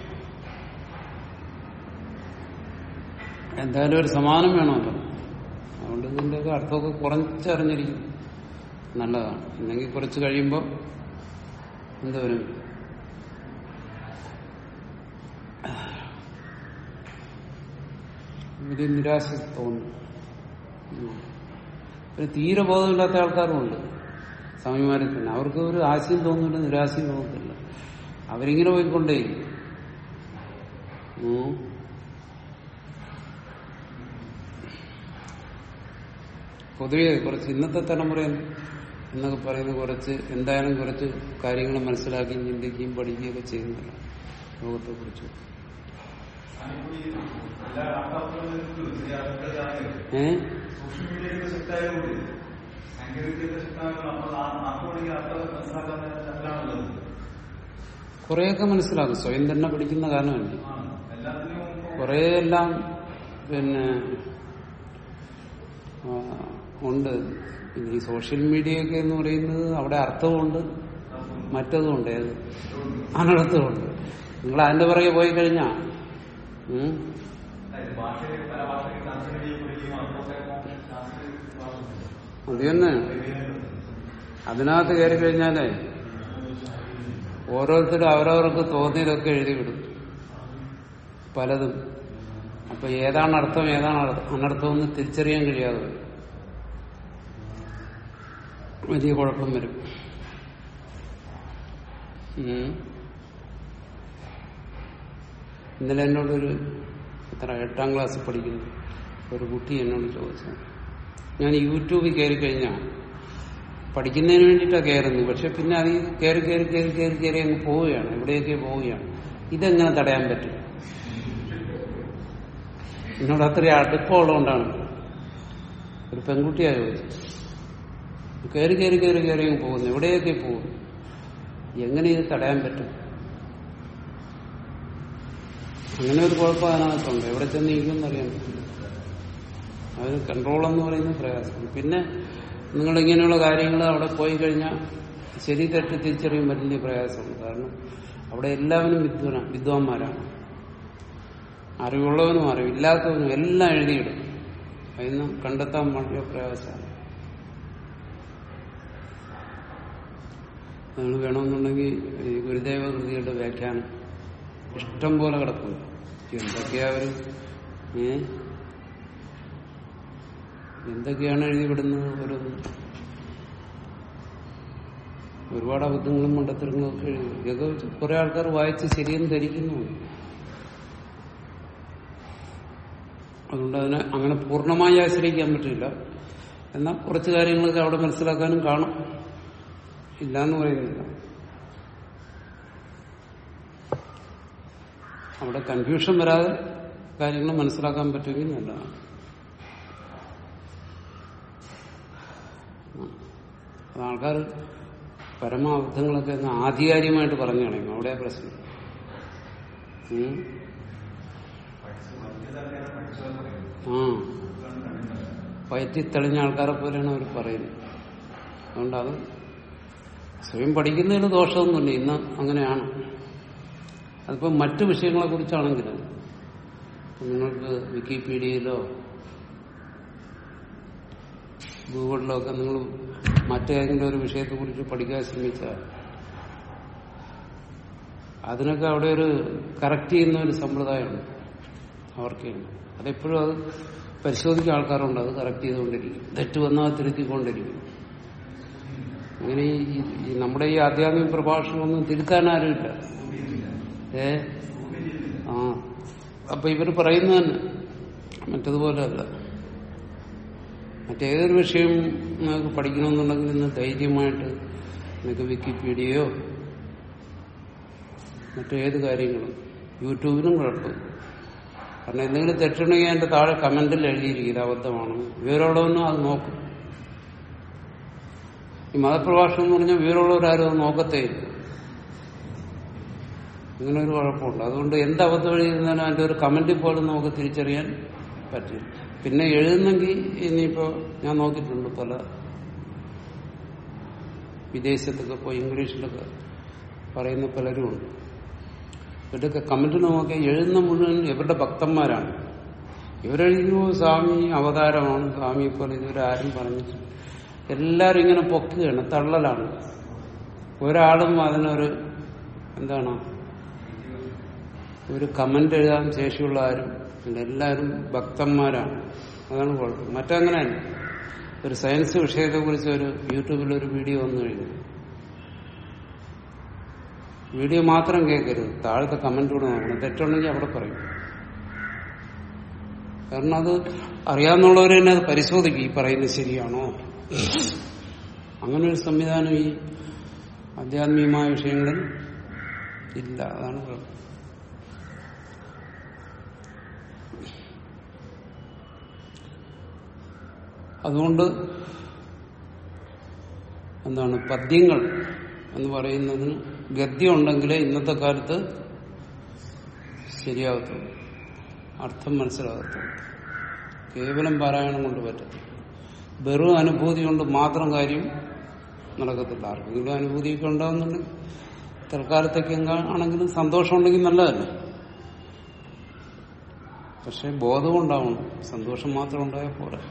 എന്തായാലും ഒരു സമാധാനം വേണമല്ലോ അതുകൊണ്ട് ഇതിന്റെയൊക്കെ അർത്ഥമൊക്കെ കുറച്ചറിഞ്ഞിരിക്കും നല്ലതാണ് അല്ലെങ്കിൽ കുറച്ച് കഴിയുമ്പോൾ എന്തോരും ഒരു നിരാശ തോന്നും ഉം. പിന്നെ തീരെ ബോധമില്ലാത്ത ആൾക്കാരുമുണ്ട് സ്വാമിമാരെ തന്നെ അവർക്ക് ഒരു ആശയം തോന്നില്ല നിരാശയും തോന്നത്തില്ല അവരിങ്ങനെ പോയിക്കൊണ്ടേ ഉം. പൊതുവെ കുറച്ച് ഇന്നത്തെ തലമുറ എന്നൊക്കെ പറയുന്നത് കുറച്ച് എന്തായാലും കുറച്ച് കാര്യങ്ങൾ മനസ്സിലാക്കുകയും ചിന്തിക്കുകയും പഠിക്കുകയൊക്കെ ചെയ്യുന്നില്ല ലോകത്തെ കുറിച്ച് ഏ സോഷ്യൽ മീഡിയയുടെ ശക്തായതുകൊണ്ട് സാങ്കേതികതയുടെ ശക്തമായതുകൊണ്ട് അപ്പോൾ നാട്ടുപടിക്ക് അർത്ഥം മനസ്സിലാക്കാൻ നല്ലതാണുള്ളത് കുറെയൊക്കെ മനസ്സിലാകും സ്വയം തന്നെ പഠിക്കുന്ന കാരണമല്ല ആണ് എല്ലാത്തിനും ഇപ്പോ കുറേ എല്ലാം പിന്നെ ആ, ഉണ്ട് പിന്നെ ഈ സോഷ്യൽ മീഡിയയൊക്കെ എന്ന് പറയുന്നത് അവിടെ അർത്ഥമുണ്ട് മറ്റതുമുണ്ട് ഏത് അനർത്ഥമുണ്ട് നിങ്ങൾ അതിന്റെ പുറകെ പോയി കഴിഞ്ഞാ ഉം, അതായത് ഭാഷയിൽ പല ഭാഷയിൽ ട്രാൻസ്ലേറ്റ് ചെയ്യപ്പെടുകയും അതൊക്കെ ട്രാൻസ്ലേറ്റ് അത് തന്നെ അതിനകത്ത് കയറി കഴിഞ്ഞാലേ ഓരോരുത്തരും അവരവർക്ക് തോന്നിയതൊക്കെ എഴുതി വിടും പലതും അപ്പൊ ഏതാണ് അർത്ഥം ഏതാണ് അർത്ഥം- അനർത്ഥം എന്ന് തിരിച്ചറിയാൻ കഴിയാതെ വരും വലിയ കുഴപ്പം വരും ഉം. ഇന്നലെ എന്നോടൊരു എത്ര എട്ടാം ക്ലാസ്സിൽ പഠിക്കുന്നു ഒരു കുട്ടി എന്നോട് ചോദിച്ചു ഞാൻ യൂട്യൂബിൽ കയറി കഴിഞ്ഞാൽ പഠിക്കുന്നതിന് വേണ്ടിയിട്ടാണ് കയറുന്നത് പക്ഷെ പിന്നെ അത് കയറി കയറി കയറി കയറി കയറി അങ്ങ് പോവുകയാണ് എവിടെയൊക്കെ പോവുകയാണ് ഇതെങ്ങനെ തടയാൻ പറ്റും എന്നോട് അത്രയും അടുപ്പമുള്ളതുകൊണ്ടാണ് ഒരു പെൺകുട്ടിയാ ചോദിച്ചത് കയറി കയറി കയറി കയറി അങ്ങ് പോകുന്നു എവിടെയൊക്കെ പോകും എങ്ങനെ ഇത് തടയാൻ പറ്റും അങ്ങനെ ഒരു കുഴപ്പം അതിനകത്തുണ്ട് എവിടെ ചെന്ന് ഇരിക്കുമെന്ന് അറിയാൻ പറ്റില്ല അതിന് കൺട്രോൾ എന്ന് പറയുന്നത് പ്രയാസമാണ് പിന്നെ നിങ്ങൾ ഇങ്ങനെയുള്ള കാര്യങ്ങൾ അവിടെ പോയി കഴിഞ്ഞാൽ ശരി തെറ്റ് തിരിച്ചറിയാൻ വലിയ പ്രയാസമുണ്ട് കാരണം അവിടെ എല്ലാവരും വിദ്വാന വിദ്വാന്മാരാണ് അറിവുള്ളവനും അറിവില്ലാത്തവനും എല്ലാം എഴുതിയിടും അതിന് കണ്ടെത്താൻ വളരെ പ്രയാസമാണ് നിങ്ങൾ വേണമെന്നുണ്ടെങ്കിൽ ഈ ഗുരുദേവ കൃതിയുടെ വ്യാഖ്യാനം ഇഷ്ടം പോലെ കിടപ്പുണ്ട് എന്തൊക്കെയാ അവര് ഏ എന്തൊക്കെയാണ് എഴുതിവിടുന്നത് ഒരു ഒരുപാട് അബദ്ധങ്ങളും മണ്ടത്തരങ്ങളും ഒക്കെ എഴുതി ഇതൊക്കെ കുറെ ആൾക്കാർ വായിച്ച് ശരിയെന്ന് ധരിക്കുന്നു അതുകൊണ്ട് അതിനെ അങ്ങനെ പൂർണ്ണമായി ആശ്രയിക്കാൻ പറ്റില്ല എന്നാൽ കുറച്ച് കാര്യങ്ങളൊക്കെ അവിടെ മനസ്സിലാക്കാനും കാണും ഇല്ല എന്ന് പറയുന്നില്ല അവിടെ കൺഫ്യൂഷൻ വരാതെ കാര്യങ്ങൾ മനസ്സിലാക്കാൻ പറ്റുമെങ്കിൽ നല്ലതാണ് അത് ആൾക്കാർ പരമാബദ്ധങ്ങളൊക്കെ അങ്ങ് ആധികാരികമായിട്ട് പറഞ്ഞു കളയും അവിടെ പ്രശ്നം ഉം. ആ പയറ്റി തെളിഞ്ഞ ആൾക്കാരെ പോലെയാണ് അവർ പറയുന്നത് അതുകൊണ്ട് അത് സ്വയം പഠിക്കുന്നതിന് ദോഷമൊന്നുമില്ല ഇന്ന് അങ്ങനെയാണ് അതിപ്പോ മറ്റു വിഷയങ്ങളെ കുറിച്ചാണെങ്കിലും നിങ്ങൾക്ക് വിക്കിപീഡിയയിലോ ഗൂഗിളിലോ ഒക്കെ നിങ്ങൾ മറ്റേതെങ്കിലും ഒരു വിഷയത്തെ കുറിച്ച് പഠിക്കാൻ ശ്രമിച്ചാൽ അതിനൊക്കെ അവിടെ ഒരു കറക്റ്റ് ചെയ്യുന്ന ഒരു സമ്പ്രദായമുണ്ട് അവർക്കുണ്ട് അതെപ്പോഴും അത് പരിശോധിക്കുന്ന ആൾക്കാരുണ്ട് അത് കറക്റ്റ് ചെയ്തുകൊണ്ടിരിക്കും തെറ്റ് വന്നാൽ അത് തിരുത്തിക്കൊണ്ടിരിക്കും അങ്ങനെ ഈ ഈ നമ്മുടെ ഈ ആധ്യാത്മിക പ്രഭാഷണമൊന്നും തിരുത്താൻ ആരുമില്ല ഏ ആ അപ്പൊ ഇവർ പറയുന്നത് തന്നെ മറ്റതുപോലെ അല്ല മറ്റേതൊരു വിഷയം നിങ്ങൾക്ക് പഠിക്കണമെന്നുണ്ടെങ്കിൽ ഇന്ന് ധൈര്യമായിട്ട് നിങ്ങൾക്ക് വിക്കിപീഡിയയോ മറ്റേത് കാര്യങ്ങളും യൂട്യൂബിനും കുഴപ്പമില്ല കാരണം എന്തെങ്കിലും തെറ്റുണ്ടെങ്കിൽ അതിന്റെ താഴെ കമന്റിൽ എഴുതിയിരിക്കും ഇത് അബദ്ധമാണ് വിവരമുള്ളവനും അത് നോക്കും ഈ മതപ്രഭാഷണം എന്ന് പറഞ്ഞാൽ വിവരമുള്ളവരാരും അത് നോക്കത്തേ ഇല്ല അങ്ങനെ ഒരു കുഴപ്പമുണ്ട് അതുകൊണ്ട് എന്ത് അബദ്ധം എഴുതുന്നതിനും അതിന്റെ ഒരു കമന്റിൽ പോലും നമുക്ക് തിരിച്ചറിയാൻ പറ്റില്ല പിന്നെ എഴുതുന്നെങ്കിൽ ഇനിയിപ്പോ ഞാൻ നോക്കിയിട്ടുണ്ട് പല വിദേശത്തൊക്കെ പോയി ഇംഗ്ലീഷിലൊക്കെ പറയുന്ന പലരും ഉണ്ട് ഇവരുടെയൊക്കെ കമന്റ് നോക്കിയാൽ എഴുതുന്ന മുഴുവൻ ഇവരുടെ ഭക്തന്മാരാണ് ഇവരെഴുതുമ്പോൾ സ്വാമി അവതാരമാണ് സ്വാമിയെ പോലെ ഇതുവരെ ആരും പറഞ്ഞിട്ടില്ല എല്ലാരും ഇങ്ങനെ പൊക്കുകയാണ് തള്ളലാണ് ഒരാളും അതിനൊരു എന്താണ് ഒരു കമന്റ് എഴുതാൻ ശേഷിയുള്ള ആരും ഇല്ല. എല്ലാവരും ഭക്തന്മാരാണ് അതാണ് കുഴപ്പം മറ്റങ്ങനെയല്ല ഒരു സയൻസ് വിഷയത്തെ കുറിച്ച് ഒരു യൂട്യൂബിൽ ഒരു വീഡിയോ വന്നു കഴിഞ്ഞു വീഡിയോ മാത്രം കേൾക്കരുത് താഴത്തെ കമന്റ് കൂടെ നോക്കണം തെറ്റുണ്ടെങ്കിൽ അവിടെ പറയും കാരണം അത് അറിയാവുന്നവർ തന്നെ അത് പരിശോധിക്കും ഈ പറയുന്നത് ശരിയാണോ അങ്ങനെ ഒരു സംവിധാനം ഈ ആധ്യാത്മികമായ വിഷയങ്ങളിൽ ഇല്ല അതാണ് കുഴപ്പം അതുകൊണ്ട് എന്താണ് പദ്യങ്ങൾ എന്ന് പറയുന്നതിന് ഗദ്യം ഉണ്ടെങ്കിലേ ഇന്നത്തെ കാലത്ത് ശരിയാകത്തുള്ളൂ അർത്ഥം മനസ്സിലാകത്തുള്ളൂ കേവലം പാരായണം കൊണ്ട് പറ്റത്തില്ല വെറും അനുഭൂതി കൊണ്ട് മാത്രം കാര്യം നടക്കത്തില്ല ആർക്കെങ്കിലും അനുഭൂതിയൊക്കെ ഉണ്ടാകുന്നുണ്ടെങ്കിൽ തൽക്കാലത്തേക്ക് എങ്ങാ- ആണെങ്കിലും സന്തോഷമുണ്ടെങ്കിൽ നല്ലതല്ലേ പക്ഷെ ബോധം ഉണ്ടാവണം സന്തോഷം മാത്രം ഉണ്ടായാൽ പോരാ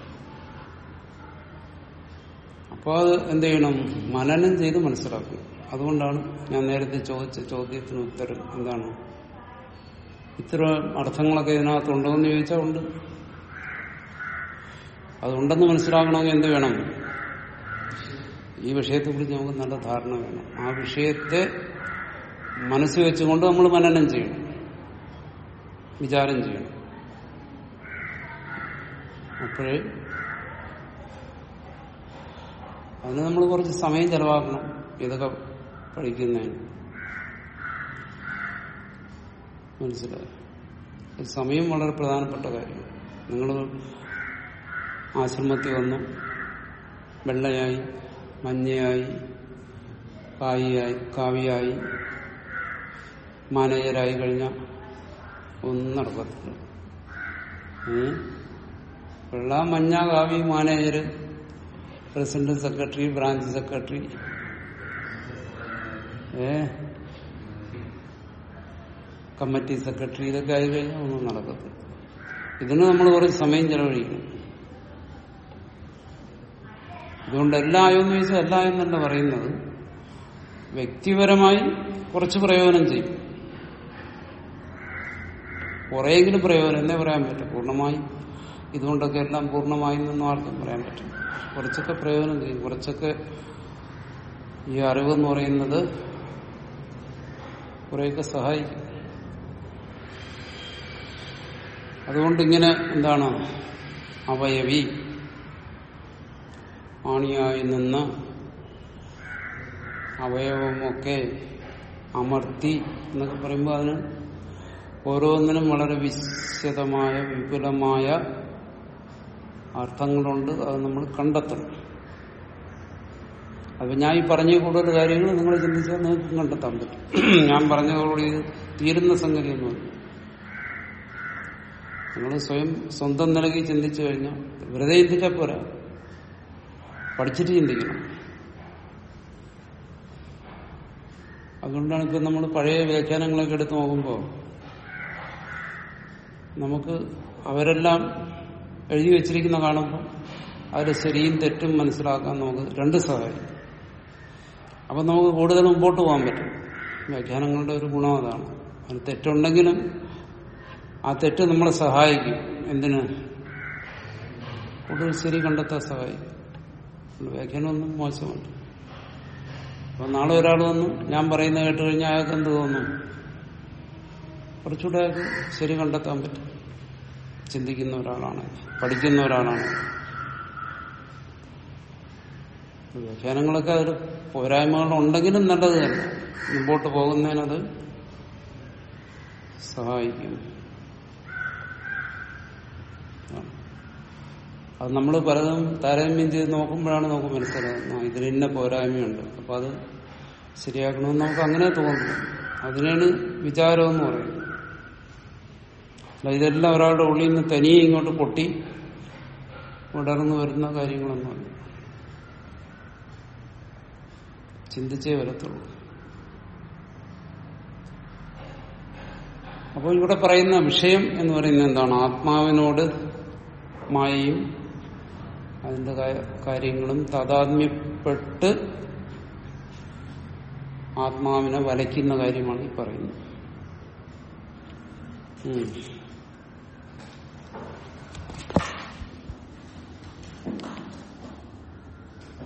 അപ്പോൾ അത് എന്ത് ചെയ്യണം മനനം ചെയ്ത് മനസ്സിലാക്കും അതുകൊണ്ടാണ് ഞാൻ നേരത്തെ ചോദിച്ച ചോദ്യത്തിന് ഉത്തരം എന്താണ് ഇത്തരം അർത്ഥങ്ങളൊക്കെ ഇതിനകത്തുണ്ടോ എന്ന് ചോദിച്ചാൽ ഉണ്ട് അതുണ്ടെന്ന് മനസ്സിലാക്കണമെങ്കിൽ എന്ത് വേണം ഈ വിഷയത്തെക്കുറിച്ച് നമുക്ക് നല്ല ധാരണ വേണം ആ വിഷയത്തെ മനസ്സിൽ വെച്ചുകൊണ്ട് നമ്മൾ മനനം ചെയ്യണം വിചാരം ചെയ്യണം അപ്പോഴേ അതിന് നമ്മൾ കുറച്ച് സമയം ചെലവാക്കണം ഇതൊക്കെ പഠിക്കുന്നതിന് മനസ്സിലായി ഈ സമയം വളരെ പ്രധാനപ്പെട്ട കാര്യം നിങ്ങൾ ആശ്രമത്തിൽ വന്നു വെള്ളയായി മഞ്ഞയായി കായിയായി കാവിയായി മാനേജരായി കഴിഞ്ഞാൽ ഒന്നും നടക്കത്തില്ല ഏ? വെള്ള മഞ്ഞ കാവി manager president secretary branch secretary ഏ കമ്മിറ്റി സെക്രട്ടറി ഇതൊക്കെ ആയി കഴിഞ്ഞാൽ ഒന്നും നടക്കത്തില്ല ഇതിന് നമ്മൾ കുറച്ച് സമയം ചെലവഴിക്കണം ഇതുകൊണ്ട് എല്ലായോ എന്ന് ചോദിച്ചാൽ എല്ലാ എന്നല്ല പറയുന്നത് വ്യക്തിപരമായി കുറച്ച് പ്രയോജനം ചെയ്യും കുറെയെങ്കിലും പ്രയോജനം എന്നേ പറയാൻ പറ്റും പൂർണ്ണമായി ഇതുകൊണ്ടൊക്കെ എല്ലാം പൂർണ്ണമായി എന്നൊന്നും ആർക്കും പറയാൻ പറ്റും കുറച്ചൊക്കെ പ്രയോജനം ചെയ്യും കുറച്ചൊക്കെ ഈ അറിവെന്ന് പറയുന്നത് കുറെയൊക്കെ സഹായിക്കും അതുകൊണ്ട് ഇങ്ങനെ എന്താണ് അവയവി ആണിയായി നിന്ന് അവയവമൊക്കെ അമർത്തി എന്നൊക്കെ പറയുമ്പോൾ അതിന് ഓരോന്നിനും വളരെ വിശദമായ വിപുലമായ അർത്ഥങ്ങളുണ്ട് അത് നമ്മൾ കണ്ടെത്തണം അപ്പൊ ഞാൻ ഈ പറഞ്ഞ കൂടുതൽ കാര്യങ്ങൾ നിങ്ങൾ ചിന്തിച്ചാൽ നിങ്ങൾക്ക് കണ്ടെത്താൻ പറ്റും ഞാൻ പറഞ്ഞതോടുകൂടി ഇത് തീരുന്ന സംഗതിയൊന്നുമില്ല നിങ്ങൾ സ്വയം സ്വന്തം നിലയ്ക്ക് ചിന്തിച്ചു കഴിഞ്ഞാൽ വെറുതെ ചിന്തിച്ചാൽ പോരാ പഠിച്ചിട്ട് ചിന്തിക്കണം അതുകൊണ്ടാണ് ഇപ്പൊ നമ്മൾ പഴയ വ്യാഖ്യാനങ്ങളൊക്കെ എടുത്ത് നോക്കുമ്പോൾ നമുക്ക് അവരെല്ലാം എഴുതി വെച്ചിരിക്കുന്ന കാണുമ്പോൾ അതിൽ ശരിയും തെറ്റും മനസ്സിലാക്കാൻ നമുക്ക് രണ്ട് സഹായിക്കും അപ്പം നമുക്ക് കൂടുതൽ മുമ്പോട്ട് പോകാൻ പറ്റും വ്യാഖ്യാനങ്ങളുടെ ഒരു ഗുണം അതാണ് അതിന് തെറ്റുണ്ടെങ്കിലും ആ തെറ്റ് നമ്മളെ സഹായിക്കും എന്തിന് കൂടുതൽ ശരി കണ്ടെത്താൻ സഹായിക്കും അതുകൊണ്ട് വ്യാഖ്യാനമൊന്നും മോശമല്ല അപ്പൊ നാളെ ഒരാൾ വന്നു ഞാൻ പറയുന്നത് കേട്ട് കഴിഞ്ഞാൽ അയാൾക്ക് എന്ത് തോന്നും കുറച്ചുകൂടെ അയാൾക്ക് ശരി കണ്ടെത്താൻ പറ്റും ചിന്തിക്കുന്ന ഒരാളാണ് പഠിക്കുന്ന ഒരാളാണ് വ്യാഖ്യാനങ്ങളൊക്കെ അതിൽ പോരായ്മകൾ ഉണ്ടെങ്കിലും നല്ലത് തന്നെ മുമ്പോട്ട് പോകുന്നതിനത് സഹായിക്കും അത് നമ്മൾ പലതും താരതമ്യം ചെയ്ത് നോക്കുമ്പോഴാണ് നമുക്ക് മനസ്സിലാകുന്നത് ആ, ഇതിന് ഇന്ന പോരായ്മയുണ്ട് അപ്പൊ അത് ശരിയാക്കണമെന്ന് നമുക്ക് അങ്ങനെ തോന്നുന്നു അതിനാണ് വിചാരം എന്ന് പറയുന്നത് അല്ല ഇതെല്ലാം ഒരാളുടെ ഉള്ളിൽ നിന്ന് തനിയെ ഇങ്ങോട്ട് പൊട്ടി ഉടർന്നു വരുന്ന കാര്യങ്ങളൊന്നുമല്ല ചിന്തിച്ചേ വരത്തുള്ളൂ അപ്പോൾ ഇവിടെ പറയുന്ന വിഷയം എന്ന് പറയുന്നത് എന്താണ് ആത്മാവിനോട് മായയും അതിന്റെ കാ- കാര്യങ്ങളും താതാത്മ്യപ്പെട്ട് ആത്മാവിനെ വലയ്ക്കുന്ന കാര്യമാണ് ഈ പറയുന്നത് ഉം.